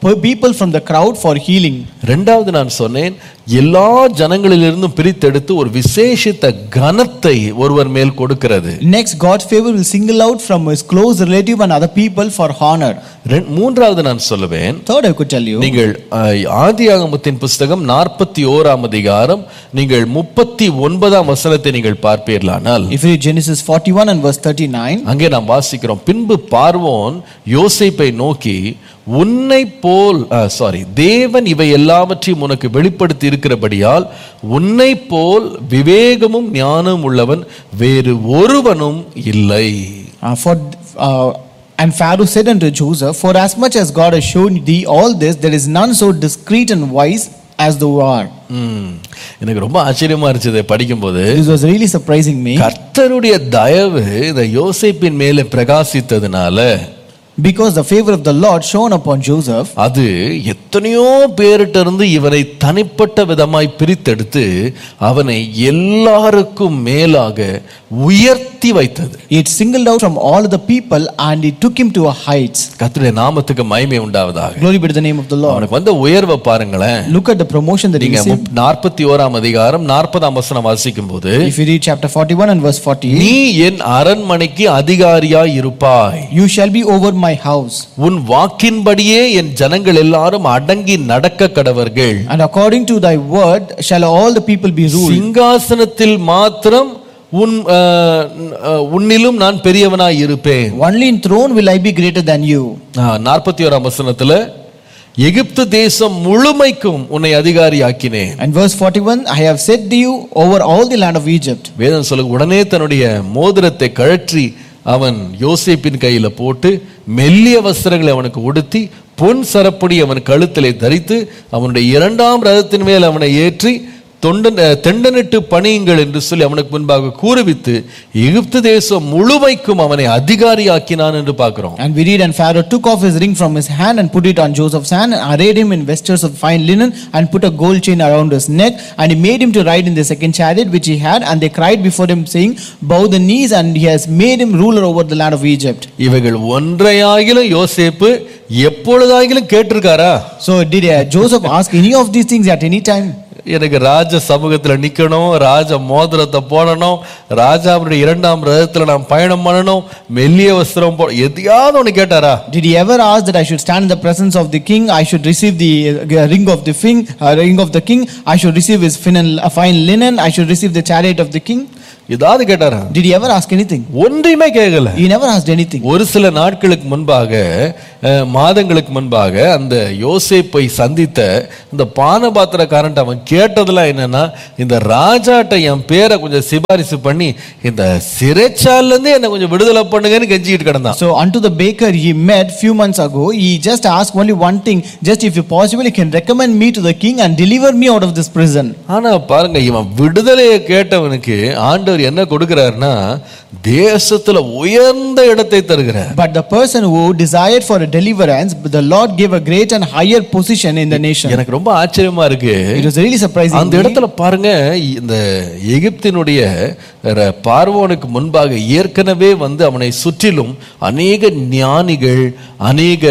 per- people from the crowd for healing. ரெண்டாவது நான் சொன்னேன் எல்லா ஜனங்களிலிருந்தும் பிரித்தெடுத்து ஒரு விசேஷித்த கனத்தை ஒருவர் மேல் கொடுக்கிறது Next, God's favor will single out from his close relative and other people for honor. ரெண்- மூன்றாவது நான் சொல்லுவேன் Third, I could tell you. நீங்கள் அஹ், ஆதியாகமத்தின் புஸ்தகம் நாற்பத்தி ஓராம் அதிகாரம் நீங்கள் முப்பத்தி ஒன்பதாம் வசனத்தை நீங்கள் பார்ப்பீர்களானால் If you read Genesis 41 and verse 39, அங்கே நாம் வாசிக்கிறோம் பின்பு பார்வோன் யோசேப்பை நோக்கி உன்னை போல் சாரி தேவன் இவை எல்லாவற்றையும் உனக்கு வெளிப்படுத்தி இருக்கிறபடியால் உன்னை போல் விவேகமும் ஞானமும் உள்ளவன் வேறு ஒருவனும் இல்லை uh, for uh, and Pharaoh said unto Joseph, For as much as God has shown thee all this, there is none so discreet and wise as thou art. ம். எனக்கு ரொம்ப ஆச்சரியமா இருந்துச்சு படிக்கும்போது This was really surprising me கர்த்தருடைய தயவு இந்த யோசேப்பின் மேலே பிரகாசித்ததுனால because the favor of the Lord shone upon Joseph. அது எத்தனையோ பேரிட்ட இருந்து இவனை தனிப்பட்ட விதமாய் பிரித்தெடுத்து அவனை எல்லாருக்கும் மேலாக உயர்த்தி வைத்தது It singled out from all the people and it took him to a heights. கர்த்தருடைய நாமத்துக்கு மகிமை உண்டாவதாக Glory be to the name of the Lord. அவனுக்கு வந்த உயர்வை பாருங்களேன் Look at the promotion that he நீங்க received. நாற்பத்தி ஓராம் அதிகாரம் நாற்பதாம் வசனம் வாசிக்கும் போது If you read chapter 41 and verse 40, நீ என் அரண்மனைக்கு அதிகாரியாய் இருப்பாய் you shall be over my house, உன் வாக்கின்படியே என் ஜனங்கள் எல்லாரும் அடங்கி நடக்க கடவர்கள் and according to thy word shall all the people be ruled. சிங்காசனத்தில் மாத்திரம் உன் அஹ், அஹ், உன்னிலும் நான் பெரியவனாய் இருப்பேன் Only in throne will I be greater than you. நாற்பத்தி ஓராம் வசனத்துல எகிப்து தேசம் முழுமைக்கும் உன்னை அதிகாரி ஆக்கினேன் And verse 41, I have set thee over all the land of Egypt. வேதம் சொல்லு உடனே தன்னுடைய மோதிரத்தை கழற்றி அவன் யோசேப்பின் கையில போட்டு மெல்லிய வஸ்திரங்களை அவனுக்கு உடுத்தி பொன் சரப்படி அவன் கழுத்திலே தரித்து அவனுடைய இரண்டாம் ரதத்தின் மேல் அவனை ஏற்றி தொண்டன் அஹ், தெண்டனிட்டு பணியுங்கள் என்று சொல்லி அவனுக்கு முன்பாக கூறுவித்து எகிப்து தேசம் முழுமைக்கும் அவனை அதிகாரியாக்கினான் என்று பார்க்கிறோம் And we read, and Pharaoh took off his ring from his hand and put it on Joseph's hand, and arrayed him in vestures of fine linen, and put a gold chain around his neck, and he made him to ride in the second chariot which he had, and they cried before him, saying, Bow the knees, and he has made him ruler over the land of Egypt. இவைகள் ஒன்றையாகிலும் யோசேப்பு எப்பொழுதாகிலும் கேட்டிருக்காரா So did uh, Joseph ask any of these things at any time? எனக்கு ராஜ சமூகத்துல நிக்கணும் ராஜ மோதிரத்தை போடணும் ராஜாவுடைய இரண்டாம் ரதத்துல நான் பயணம் பண்ணணும் மெல்லிய வஸ்திரம் போ எதையாவது ஒண்ணு கேட்டாரா Did he ever ask that I should stand in the presence of the king? I should receive the uh, ring of the king. Uh, ring of the king. I should receive his fine, uh, fine linen. I should receive the chariot of the king. ஏதாவது கேட்டாரா Did he ever ask anything? ஒன்றையுமே கேட்கல He never asked anything. ஒரு சில நாட்களுக்கு முன்பாக அஹ், மாதங்களுக்கு முன்பாக அந்த யோசேப்பை சந்தித்த இந்த பானபாத்திரக்காரன் அவன் கேட்டதெல்லாம் என்னன்னா இந்த ராஜாட்ட என் பேரை கொஞ்சம் சிபாரிசு பண்ணி இந்த சிறைச்சால இருந்து என்னை கொஞ்சம் விடுதலை பண்ணுங்கன்னு கெஞ்சிக்கிட்டு கிடந்தான் So unto the baker he met few months ago, he just asked only one thing, just if you possible, you can recommend me to the king and deliver me out of this prison. ஆனா பாருங்க இவன் விடுதலையை கேட்டவனுக்கு ஆண்டவர் என்ன கொடுக்கிறாருன்னா தேசத்துல உயர்ந்த இடத்தை தருகிறார் But the person who desired for a deliverance, the Lord gave a great and higher position in the nation. எனக்கு ரொம்ப ஆச்சரியமா இருக்கு It was really surprising. அந்த me. இடத்துல பாருங்க இந்த எகிப்தினுடைய ர- பார்வோனுக்கு முன்பாக ஏற்கனவே வந்து அவனை சுற்றிலும் அநேக ஞானிகள் அநேக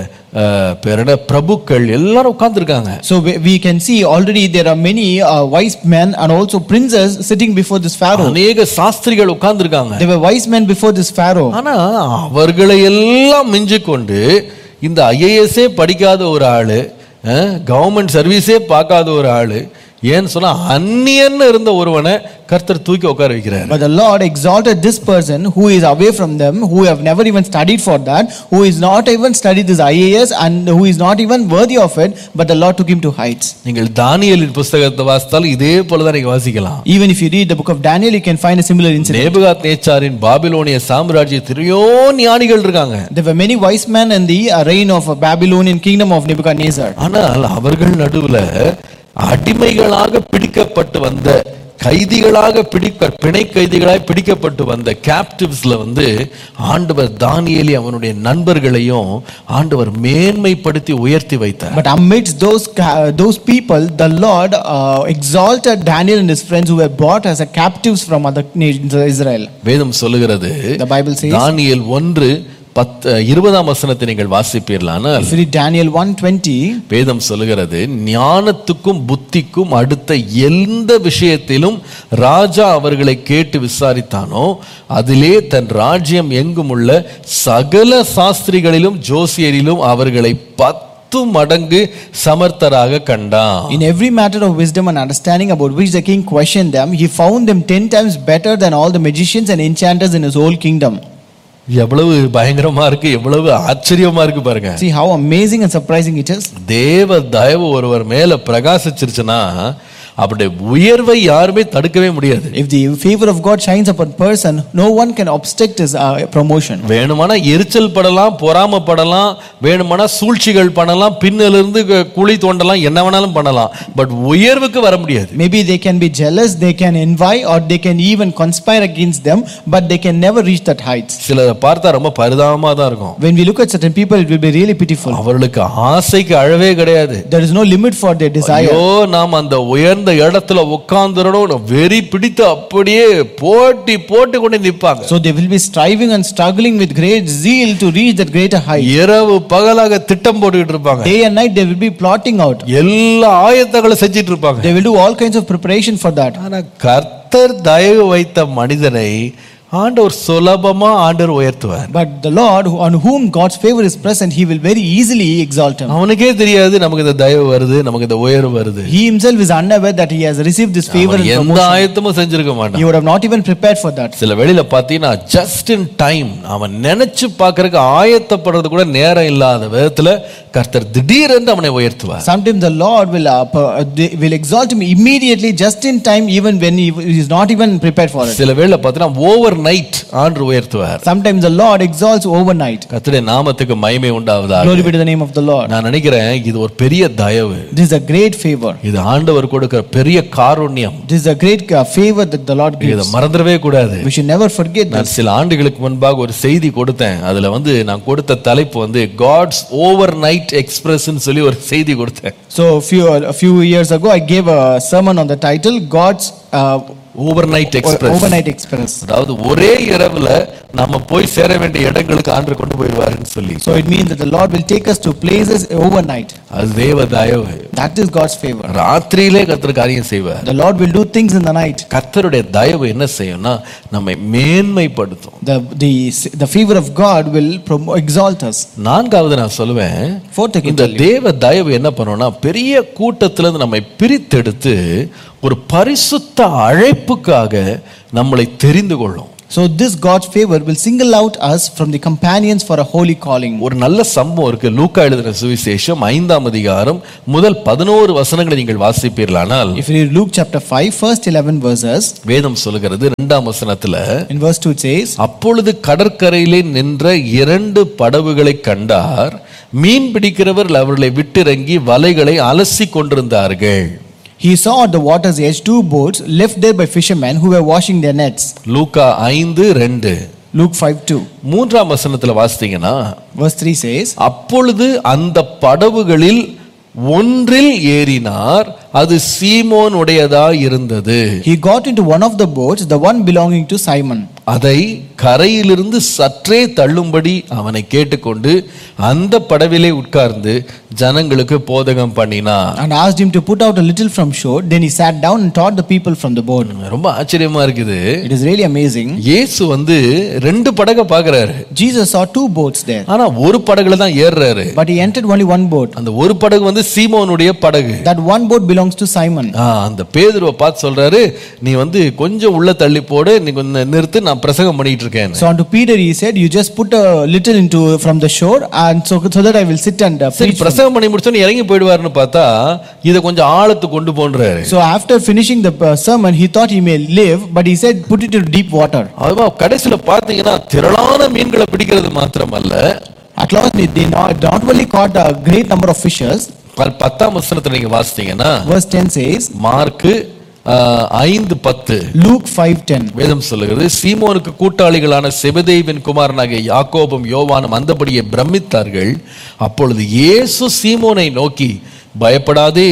அஹ், பேர் என்ன பிரபுக்கள் எல்லாரும் உட்கார்ந்துருக்காங்க So we, we can see already there are many uh, wise men and also princes sitting before this Pharaoh. அநேக சாஸ்திரிகள் உட்கார்ந்துருக்காங்க There were wise men before this Pharaoh. ஆனா அவர்களை எல்லாம் மிஞ்சி கொண்டு இந்த ஐஏஎஸ்ஸே படிக்காத ஒரு ஆளு கவர்மெண்ட் சர்வீஸே பார்க்காத ஒரு ஆளு ஏன்னு சொன்னா அந்நியன்னு இருந்த ஒருவனை கர்த்தர் தூக்கி உட்கார வைக்கிறார் But the Lord exalted this person who is away from them, who have never even studied for that, who is not even studied this IAS and who is not even worthy of it, but the Lord took him to heights. நீங்கள் தானியலின் புஸ்தகத்தை வாசித்தாலும் இதே போலதான் நீங்க வாசிக்கலாம் Even if you read the book of Daniel, you can find a similar incident. நேபுகாத் நேச்சாரின் பாபிலோனிய சாம்ராஜ்யத்திலேயோ ஞானிகள் இருக்காங்க There were many wise men in the uh, reign of a Babylonian kingdom of Nebuchadnezzar. ஆனால் அவர்கள் நடுவுல அடிமைகளாக பிடிக்கப்பட்டு வந்த கைதிகளாக பிடிக்க பிணை கைதிகளாய் பிடிக்கப்பட்டு வந்த கேப்டிவ்ஸ்ல வந்து ஆண்டவர் தானியேலி அவனுடைய நண்பர்களையும் ஆண்டவர் மேன்மைப்படுத்தி உயர்த்தி வைத்தார் But amidst those ca- those people, the Lord uh, exalted Daniel and his friends who were brought as a captives from other nations of Israel. வேதம் சொல்லுகிறது The Bible says, தானியேல் ஒன்று பத்து இருபதாம் வசனத்தை நீங்கள் வாசிப்பீர்களானால் If you read Daniel 1:20, வேதம் சொல்லுகிறது ஞானத்துக்கும் புத்திக்கும் அடுத்த எந்த விஷயத்திலும் ராஜா அவர்களை கேட்டு விசாரித்தானோ அதிலே தன் ராஜ்யம் எங்கும் உள்ள சகல சாஸ்திரிகளிலும் ஜோசியரிலும் அவர்களை பத்து மடங்கு சமர்த்தராக கண்டான் in every matter of wisdom and understanding about which the king questioned them, he found them ten times better than all the magicians and enchanters in his whole kingdom. எவ்வளவு பயங்கரமா இருக்கு எவ்வளவு ஆச்சரியமா இருக்கு பாருங்க See how amazing and surprising it is. தேவ தயவு ஒருவர் மேல பிரகாசிச்சிருச்சுன்னா அப்படி உயர்வை யாருமே தடுக்கவே முடியாது If the favor of God shines upon person, no one can obstruct his uh, promotion. வேணுமானா எரிச்சல் படலாம் பொறாமப்படலாம் வேணுமானா சூழ்ச்சிகள் பண்ணலாம் பின்னிலிருந்து கு- குழி தோண்டலாம் என்ன வேணாலும் பண்ணலாம் பட் உயர்வுக்கு வர முடியாது Maybe they can be jealous, they can envy, or they can even conspire against them, but they can never reach that heights. சிலரை பார்த்தா ரொம்ப பரிதாபமா தான் இருக்கும் When we look at certain people, it will be really pitiful. அவர்களுக்கு ஆசைக்கு அழவே கிடையாது There is no limit for their desire. ஐயோ நாம் அந்த உயர்ந்த இடத்துல உட்கார்ந்துடணும் வெறி பிடித்து அப்படியே போட்டி போட்டு கொண்டு நிற்பாங்க So they will be striving and struggling with great zeal to reach that greater height. இரவு பகலாக திட்டம் போட்டுக்கிட்டு இருப்பாங்க Day and night they will be plotting out. எல்லா ஆயத்தங்களும் செஞ்சிட்டு இருப்பாங்க They will do all kinds of preparation for that. ஆனா கர்த்தர் தயவு வைத்த மனிதனை ஆண்டவர் சுலபமா ஆண்டவர் உயர்த்துவார் But the Lord, who- on whom God's favor is present, He will very easily exalt him. அவனுக்கே தெரியாது நமக்கு இந்த தயவு வருது நமக்கு இந்த உயர்வு வருது He himself is unaware that he has received this favor அவன் and எந்த promotion. ஆயத்தமும் செஞ்சிருக்க மாட்டான் He would have not even prepared for that. சில வெளியில பாத்தீங்கன்னா ஜஸ்ட் இன் டைம் அவன் நினைச்சு பார்க்கறதுக்கு ஆயத்தப்படுறது கூட நேரம் இல்லாத விதத்துல கர்த்தர் திடீரென்று அவனை உயர்த்துவார் Sometimes the Lord will, uh, per- uh, they will exalt him immediately, just in time, even when he he is not even prepared for it. சில வேளை பார்த்தீங்கன்னா ஓவர் நைட் ஆண்டு உயர்த்துவார் Sometimes the Lord exalts overnight. கர்த்தருடைய நாமத்துக்கு மகிமை உண்டாவதாக Glory be to the name of the Lord. நான் நினைக்கிறேன் இது ஒரு பெரிய தயவு This is a great favor. இது ஆண்டவர் கொடுக்கிற பெரிய காருண்யம் This is a great uh, favor that the Lord இதை gives. மறந்துடவே கூடாது We should never forget நான் this. சில ஆண்டுகளுக்கு முன்பாக ஒரு செய்தி கொடுத்தேன் அதுல வந்து நான் கொடுத்த தலைப்பு வந்து காட்ஸ் ஓவர் நைட் எக்ஸ்பிரஸ் சொல்லி ஒரு செய்தி கொடுத்தேன் So a few a few years ago, I gave a sermon on the title "God's uh, overnight express Overnight Express." அதாவது ஒரே இரவுல நம்ம போய் சேர வேண்டிய இடங்களுக்கு ஆண்டு கொண்டு போயிடுவாருன்னு சொல்லி So it means that the Lord will take us to places overnight. அது தேவ தயவு That is God's favor. ராத்திரியிலே கர்த்தர் காரியம் செய்வார் The Lord will do things in the night. கர்த்தருடைய தயவு என்ன செய்யும்னா நம்மை மேன்மைப்படுத்தும் The the the favor of God will promo- exalt us. நான்காவது நான் சொல்லுவேன் Fourth, I can இந்த tell you. தேவ தயவு என்ன பண்ணும்னா பெரிய கூட்டத்துல இருந்து நம்மை பிரித்தெடுத்து ஒரு பரிசுத்த அழைப்புக்காக நம்மளை தெரிந்து கொள்ளும் So this God's favor will single out us from the companions for a holy calling. ஒரு நல்ல சம்பவம் இருக்கு லூக்கா எழுதின சுவிசேஷம் ஐந்தாம் அதிகாரம் முதல் பதினோரு வசனங்களை நீங்கள் வாசிப்பீர்களானால் If you read Luke chapter 5, first 11 verses, வேதம் சொல்லுகிறது இரண்டாம் வசனத்துல in verse 2 it says, அப்பொழுது கடற்கரையிலே நின்ற இரண்டு படகுகளை கண்டார் மீன் பிடிக்கிறவர் அவர்களை விட்டிறங்கி வலைகளை அலசி கொண்டிருந்தார்கள் He saw at the water's edge two boats left there by fishermen who were washing their nets. லூக்கா ஐந்து ரெண்டு Luke 5 2. மூன்றாம் வசனத்துல வாசித்தீங்கன்னா Verse 3 says, அப்பொழுது அந்த படவுகளில் ஒன்றில் ஏறினார் அது சீமோன் உடையதா இருந்தது He got into one of the boats, the one belonging to Simon. அதை கரையிலிருந்து சற்றே தள்ளும்படி அவனை கேட்டுக்கொண்டு அந்த படவிலே உட்கார்ந்து ஜனங்களுக்கு போதகம் பண்ணினார் and asked him to put out a little from shore. Then he sat down and taught the people from the boat. ரொம்ப ஆச்சரியமா இருக்குது It is really amazing. இயேசு வந்து ரெண்டு படகை பார்க்கறாரு Jesus saw two boats there, ஆனா ஒரு படகுல தான் ஏறுறாரு but he entered only one boat. அந்த ஒரு படகு வந்து சீமோனுடைய படகு That one boat belongs to Simon. ஆ, அந்த பேதுருவை பார்த்து சொல்றாரு நீ வந்து கொஞ்சம் உள்ள தள்ளி போடு நீ கொஞ்சம் நிறுத்து நான் பிரசங்கம் பண்ணிட்டு இருக்கேன் So unto Peter he said, "You just put a little into from the shore, and so so that I will sit and uh, சரி preach." from-" பிரசங்கம் பண்ணி முடிச்சோன்னு இறங்கி போயிடுவாருன்னு பார்த்தா இதை கொஞ்சம் ஆழத்து கொண்டு போன்றாரு So after finishing the uh, sermon, he thought he may live, but he said, "Put it into deep water." அதுவா கடைசியில பாத்தீங்கன்னா திரளான மீன்களை பிடிக்கிறது மாத்திரமல்ல At last, they, they not, not only caught a great number of fishes. ப- பத்தாம் வசனத்துல நீங்க வாசித்தீங்கன்னா Verse ten says, மார்க்கு ஆ, ஐந்து பத்து Luke five ten. வேதம் சொல்லுகிறது சீமோனுக்கு கூட்டாளிகளான செபதேவின் குமாரனாகிய யாக்கோபும் யோவானும் அந்தபடியே பிரமித்தார்கள் அப்பொழுது இயேசு சீமோனை நோக்கி பயப்படாதே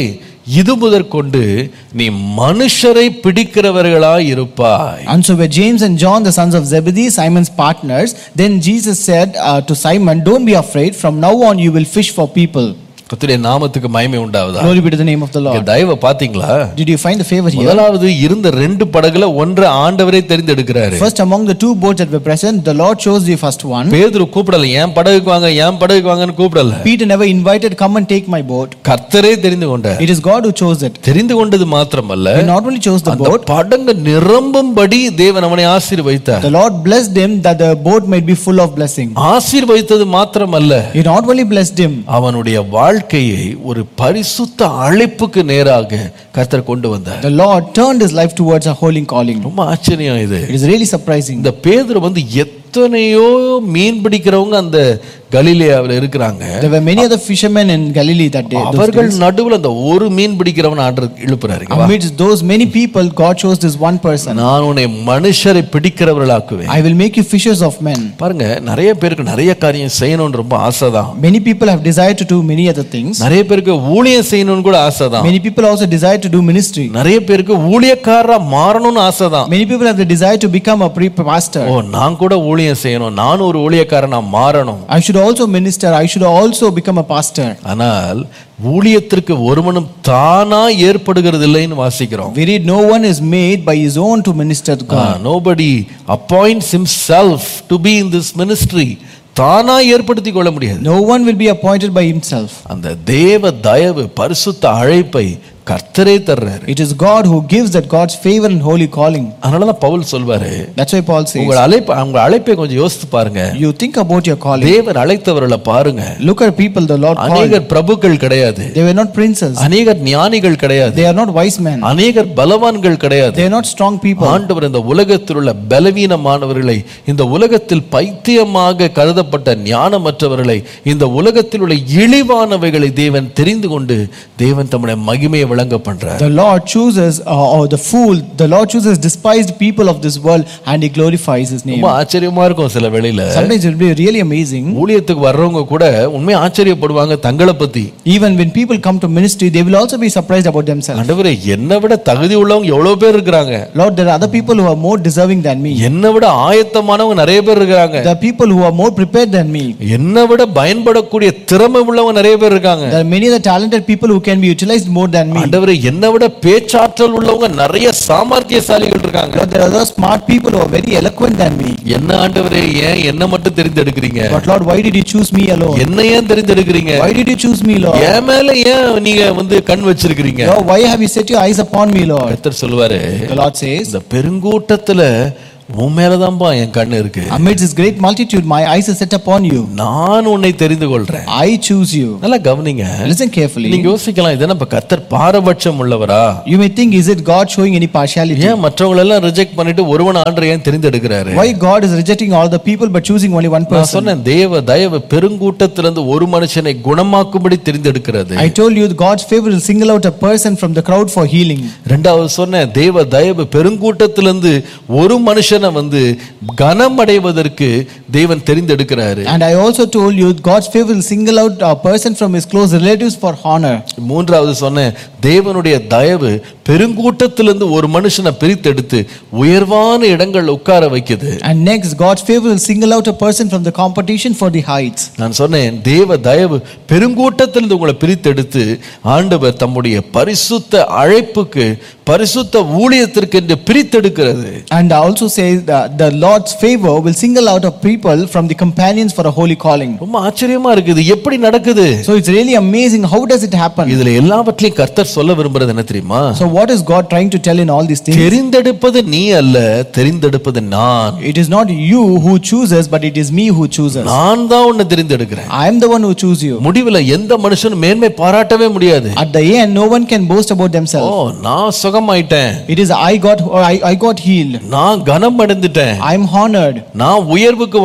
இது முதற்கொண்டு நீ மனுஷரை பிடிக்கிறவர்களாய் இருப்பாய் And so were James and John, the sons of Zebedee, Simon's partners. Then Jesus said uh, to Simon, Don't be afraid. From now on, you will fish for people. கர்த்தருடைய நாமத்துக்கு மகிமை உண்டாவதா Glory be to the name of the இங்க Lord. தயவை பாத்தீங்களா Did you find the favor here? முதலாவது இருந்த ரெண்டு படகுல ஒன்றை ஆண்டவரே தெரிந்தெடுக்கிறாரு First, among the two boats that were present, the Lord chose the first one. பேதுரு கூப்பிடல ஏன் படகுக்கு வாங்க ஏன் படகுக்கு வாங்கன்னு கூப்பிடல Peter never invited, Come and take my boat. கர்த்தரே தெரிந்து கொண்டார் It is God who chose it. தெரிந்து கொண்டது மாத்திரமல்ல He not only chose the அந்த boat, படங்கு நிரம்பும்படி தேவன் அவனை ஆசீர்வதித்தார் the Lord blessed him that the boat might be full of blessing. ஆசீர்வதித்தது மாத்திரமல்ல He not only blessed him, அவனுடைய வாழ்க்கையை ஒரு பரிசுத்த அழைப்புக்கு நேராக கர்த்தர் கொண்டு வந்தார் the Lord turned his life towards a holy calling. ரொம்ப ஆச்சரியம் இது It is really surprising. இந்த பேதுரு வந்து எத்தனையோ மீன் பிடிக்கிறவங்க அந்த கலிலேயாவில் இருக்கிறாங்க There were many other fishermen in Galilee that day. those அவர்கள் days. நடுவுல அந்த ஒரு மீன் பிடிக்கிறவன் ஆர்டர் இழுப்புறாரு இங்க வா. Amidst those many people, God chose this one person. நான் உன்னை மனுஷரை பிடிக்கிறவர்களாக்குவேன் I will make you fishers of men. பாருங்க நிறைய பேருக்கு நிறைய காரியம் செய்யணும்னு ரொம்ப ஆசைதான் Many people have desired to do many other things. நிறைய பேருக்கு ஊழியம் செய்யணும்னு கூட ஆசைதான் Many people also desire to do ministry. நிறைய பேருக்கு ஊழியக்காரரா மாறணும்னு ஆசைதான் Many people have the desire to become a pre pastor. ஓ நான் கூட ஊழியம் செய்யணும் நானும் ஒரு ஊழியக்காரனா மாறணும் I should also minister. I should also become a pastor. ஆனால் ஊழியத்திற்கு ஒருவனும் தானா ஏற்படுகிறது இல்லைன்னு வாசிக்கிறோம் We read, no one is made by his own to minister to God. Nobody appoints himself to be in this ministry தானா ஏற்படுத்திக் கொள்ள முடியாது No one will be appointed by himself. அந்த தேவ தயவு பரிசுத்த அழைப்பை கர்த்தரே தர்றாரு It is God who gives that God's favor and holy calling. அதனாலதான் பவுல் சொல்வாரு That's why Paul says, உங்கள் அழைப்பு உங்க அழைப்பை கொஞ்சம் யோசித்து பாருங்க You think about your calling. தேவன் அழைத்தவர்களை பாருங்க Look at people the Lord called. அநேகர் பிரபுக்கள் கிடையாது They were not princes. அநேகர் ஞானிகள் கிடையாது They are not wise men. அநேகர் பலவான்கள் கிடையாது They are not strong people. ஆண்டவர் இந்த உலகத்தில் உள்ள பலவீனமானவர்களை இந்த உலகத்தில் பைத்தியமாக கருதப்பட்ட ஞானமற்றவர்களை இந்த உலகத்தில் உள்ள இழிவானவைகளை தேவன் தெரிந்து கொண்டு தேவன் தம்முடைய மகிமையை விளங்க பண்றார் The Lord chooses, uh, or the fool, the Lord chooses despised people of this world and He glorifies His name. ரொம்ப ஆச்சரியமா இருக்கும் சில வேளையில Sometimes it will be really amazing. ஊழியத்துக்கு வர்றவங்க கூட உண்மையா ஆச்சரியப்படுவாங்க தங்களை பத்தி Even when people come to ministry, they will also be surprised about themselves. ஆண்டவரே என்னை விட தகுதி உள்ளவங்க எவ்வளவு பேர் இருக்கிறாங்க Lord, there are other people who are more deserving than me. என்னை விட ஆயத்தமானவங்க நிறைய பேர் இருக்கிறாங்க There are people who are more prepared than me. என்னை விட பயன்படக்கூடிய திறமை உள்ளவங்க நிறைய பேர் இருக்காங்க There are many other talented people who can be utilized more than me. ஆண்டவரே என்னை விட பேச்சாற்றல் உள்ளவங்க நிறைய சாமர்த்தியசாலிகள் இருக்காங்க Lord, there are other smart people who are very eloquent than me. என்ன ஆண்டவரே ஏன் என்ன மட்டும் தெரிந்தெடுக்கிறீங்க But Lord, why did you choose me alone? என்ன ஏன் தெரிந்தெடுக்கிறீங்க Why did you choose me, Lord? என் மேல ஏன் நீங்க வந்து கண் வச்சிருக்கிறீங்க Lord, why have you set your eyes upon me, Lord? கர்த்தர் சொல்லுவாரு The Lord says, இந்த பெருங்கூட்டத்துல உன் மேலதான்பா என் கண் இருக்கு Amidst this great multitude, my eyes are set upon you. நான் உன்னை தெரிந்து கொள்றேன் I choose you. நல்லா கவனிங்க Listen carefully. நீங்க யோசிக்கலாம் இது நம்ம கர்த்தர் பாரபட்சம் உள்ளவரா You may think, is it God showing any partiality? ஏன் மற்றவங்க எல்லாம் ரிஜெக்ட் பண்ணிட்டு ஒருவன் ஆண்டு ஏன் தெரிந்தெடுக்கிறாரு Why God is rejecting all the people but choosing only one நான் person? சொன்னேன் தேவ தயவு பெருங்கூட்டத்திலிருந்து ஒரு மனுஷனை குணமாக்கும்படி தெரிந்தெடுக்கிறது I told you God's favor will single out a person from the crowd for healing. ரெண்டாவது சொன்னேன் தேவ தயவு பெருங்கூட்டத்திலிருந்து ஒரு மனுஷனை வந்து கனம் அடைவதற்கு தேவன் தெரிந்தெடுக்கிறாரு And I also told you God's favor will single out a person from his close relatives for honor. மூன்றாவது சொன்னேன் தேவனுடைய தயவு பெருங்கூட்டத்திலிருந்து ஒரு மனுஷனை பிரித்தெடுத்து உயர்வான இடங்கள்ல உட்கார வைக்குது And next, God's favor will single out a person from the competition for the heights. நான் சொன்னேன் தேவ தயவு பெருங்கூட்டத்திலிருந்து உங்களை பிரித்தெடுத்து ஆண்டவர் தம்முடைய பரிசுத்த அழைப்புக்கு பரிசுத்த ஊழியத்திற்கு என்று பிரித்தெடுக்கிறது And I also say that the Lord's favor will single out a people from the companions for a holy calling. ரொம்ப ஆச்சரியமா இருக்குது எப்படி நடக்குது So it's really amazing. How does it happen? இதுல எல்லாவற்றையும் கர்த்தர் சொல்ல விரும்புறது என்ன தெரியுமா So what is God trying to tell in all these things? தெரிந்தெடுப்பது நீ அல்ல தெரிந்தெடுப்பது நான் It is not you who chooses, but it is me who chooses. நான் தான் உன்னை தெரிந்தெடுக்கிறேன் I am the one who choose you. முடிவுல எந்த மனுஷனும் மேன்மை பாராட்டவே முடியாது At the end, no one can boast about O themselves. நான் சுகமாயிட்டேன் It is I got or I, I got healed. நான் கனம் அடைந்துட்டேன் I am honored. நான் உயர்வுக்கு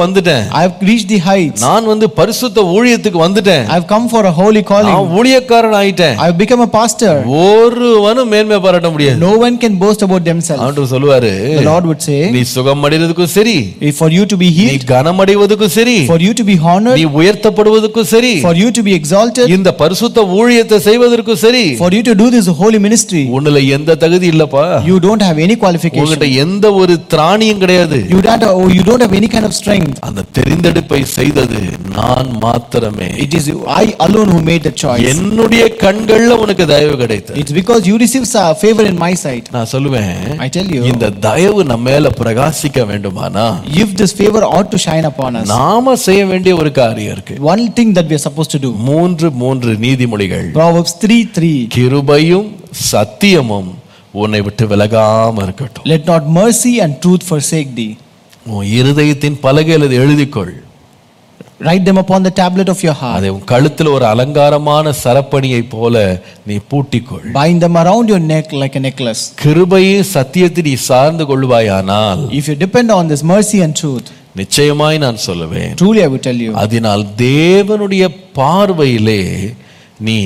வந்துட்டேன் I have reached the heights. நான் வந்து பரிசுத்த ஊழியத்துக்கு வந்துட்டேன் I have come for a holy calling. நான் ஊழியக்காரன் ஆயிட்டேன் I have become a pastor. ஒருவனும் மேன்மை பாராட்ட முடியாது No one can boast about themselves. ஆண்டவர் சொல்லுவாரு The Lord would say, நீ சுகம் அடைறதுக்கும் சரி if for you to be நீ healed, கனமடைவதற்கும் சரி for you to be honored, நீ உயர்த்தப்படுவதற்கும் சரி for you to be exalted, இந்த பரிசுத்த ஊழியத்தை செய்வதற்கும் சரி for you to do this holy ministry, உன்னுல எந்த தகுதி இல்லப்பா you don't have any qualification. உங்ககிட்ட எந்த ஒரு திராணியும் கிடையாது You don't, oh, you don't have any kind of strength. அந்த தெரிந்தெடுப்பை செய்தது நான் மாத்திரமே It is I alone who made the choice. என்னுடைய கண்கள்ல உனக்கு தயவு கிடைத்தது It's because you receive sa- favor in my sight. நான் சொல்லுவேன் I tell you, இந்த தயவு நம்ம மேல பிரகாசிக்க வேண்டுமானா if this favor ought to shine upon us, நாம செய்ய வேண்டிய ஒரு காரியம் இருக்கு one thing that we are supposed to do. மூன்று மூன்று நீதிமொழிகள் Proverbs 3 3. கிருபையும் சத்தியமும் உன்னை விட்டு விலகாம இருக்கட்டும் Let not mercy and truth forsake thee. உன் இருதயத்தின் பலகையில் அதை எழுதிக்கொள் Write them upon the tablet of your heart. அதை உன் கழுத்துல ஒரு அலங்காரமான சரப்பணியை போல நீ பூட்டிக்கொள் Bind them around your neck like a necklace. கிருபையும் சத்தியத்தை நீ சார்ந்து கொள்வாயானால் If you depend on this mercy and truth, நிச்சயமாய் நான் சொல்லுவேன் truly I will tell you, அதனால் தேவனுடைய பார்வையிலே நீ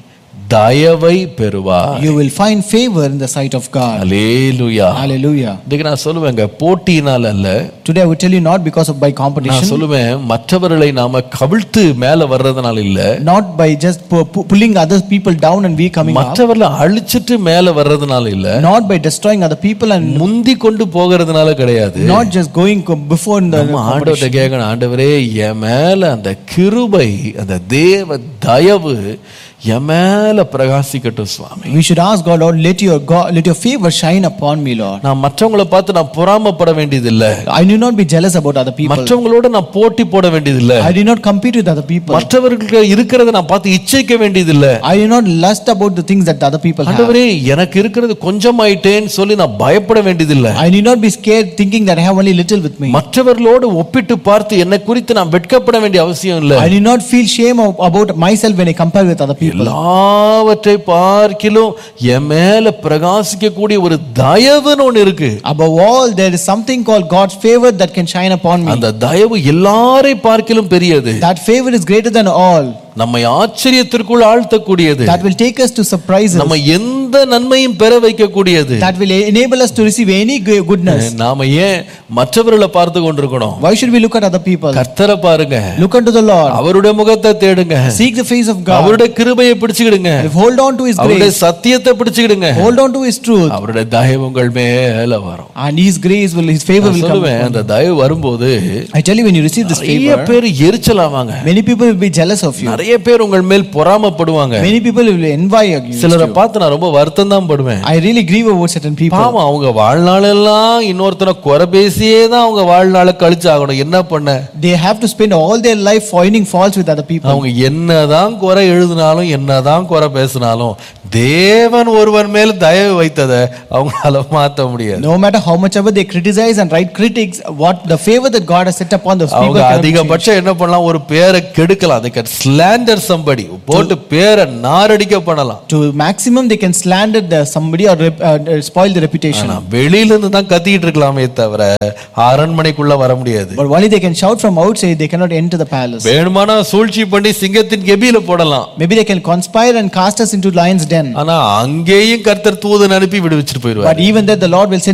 தயவை பெறுவாய் you will find favor in the sight of God. Hallelujah Hallelujah. இன்னைக்கு நான் சொல்லுவேங்க போட்டியினால் அல்ல Today I will tell you not because of by நான் competition, சொல்லுவேன் மற்றவர்களை நாம கவிழ்த்து மேல வர்றதுனால இல்ல not by just pu- pu- pulling other people down and we coming up, மற்றவர்களை அழிச்சிட்டு மேல வர்றதுனால இல்ல not by destroying other people and முந்தி கொண்டு போகிறதுனால கிடையாது not just going co- before in the நம்ம competition. ஆண்டவர்கிட்ட கேட்கணும் ஆண்டவரே என் மேல அந்த கிருபை அந்த தேவ தயவு என் மேல பிரகாசிக்கட்டும் சுவாமி We should ask God, Lord, let your God, let your favor shine upon me, Lord. நான் மற்றவங்களை பார்த்து நான் பொறாமப்பட வேண்டியதில்லை I need not be jealous about other people. மற்றவங்களோட நான் போட்டி போட வேண்டியதில்லை I did not compete with other people. மற்றவர்களுக்கு இருக்கிறத நான் பார்த்து இச்சைக்க வேண்டியதில்லை I did not lust about the things that other people have. ஆண்டவரே எனக்கு இருக்கிறது கொஞ்சம் ஆயிட்டேன்னு சொல்லி நான் பயப்பட வேண்டியதில்லை I need not be scared thinking that I have only little with me. மற்றவர்களோடு ஒப்பிட்டு பார்த்து என்னை குறித்து நான் வெட்கப்பட வேண்டிய அவசியம் இல்லை I did not feel shame of- about myself when I compare with other people. எல்லாவற்றை பார்க்கிலும் என் மேல பிரகாசிக்கக்கூடிய ஒரு தயவுன்னு ஒண்ணு இருக்கு Above all, there is something called God's favor that can shine upon me. அந்த தயவு எல்லாரை பார்க்கிலும் பெரியது That favor is greater than all. நம்மை ஆச்சரியத்திற்குள் ஆழ்த்தக்கூடியது That will take us to surprises. நம்ம எந்த நன்மையும் பெற வைக்கக்கூடியது That will enable us to receive any good- goodness. நாம ஏன் மற்றவர்களை பார்த்து கொண்டிருக்கணும் Why should we look at other people? கர்த்தரை பாருங்க Look unto the Lord. அவருடைய முகத்தை தேடுங்க Seek the face of God. அவருடைய கிருபையை பிடிச்சுக்கிடுங்க Hold on to His அவருடைய grace. சத்தியத்தை பிடிச்சுக்கிடுங்க Hold on to His truth. அவருடைய தயவு உங்கள் மேல வரும் And His grace will, His favor நான் will come. சொல்லுவேன் upon அந்த தயவு வரும்போது you. I tell you, when you receive this நிறைய favor, பேர் எரிச்சல் ஆவாங்க many people will be jealous of you. நிறைய பேர் உங்கள் மேல் பொறாமப்படுவாங்க Many people will envy you. சிலரை பார்த்து நான் ரொம்ப வருத்தம் தான் படுவேன் I really grieve about certain people. பாவம் அவங்க வாழ்நாளெல்லாம் இன்னொருத்தனை குறை பேசியே தான் அவங்க வாழ்நாளை கழிச்சு ஆகணும் என்ன பண்ண They have to spend all their life finding faults with other people. அவங்க என்னதான் குறை எழுதினாலும் என்னதான் குறை பேசினாலும் தேவன் ஒருவன் மேல் தயவு வைத்ததை அவங்களால மாத்த முடியாது No matter how much ever they criticize and write critics, what the favor that God has set upon those people. அவங்க cannot be changed. அதிகபட்சம் என்ன பண்ணலாம் ஒரு பேரை கெடுக்கலாம் they can slander somebody போட்டு பேரை நாரடிக்க பண்ணலாம் To maximum, they can slander the somebody or rep, uh, spoil the reputation. ஆனா வெளியில இருந்து தான் கத்திக்கிட்டு இருக்கலாமே தவிர அரண்மனைக்குள்ள வர முடியாது But only they can shout from outside, they cannot enter the palace. வேணுமானா சூழ்ச்சி பண்ணி சிங்கத்தின் கெபியில போடலாம் Maybe they can conspire and cast us into lion's den. ஆனா அங்கேயும் கர்த்தர் தூதன் அனுப்பி விடுவிச்சிட்டு போயிடுவார் But even that, the Lord will send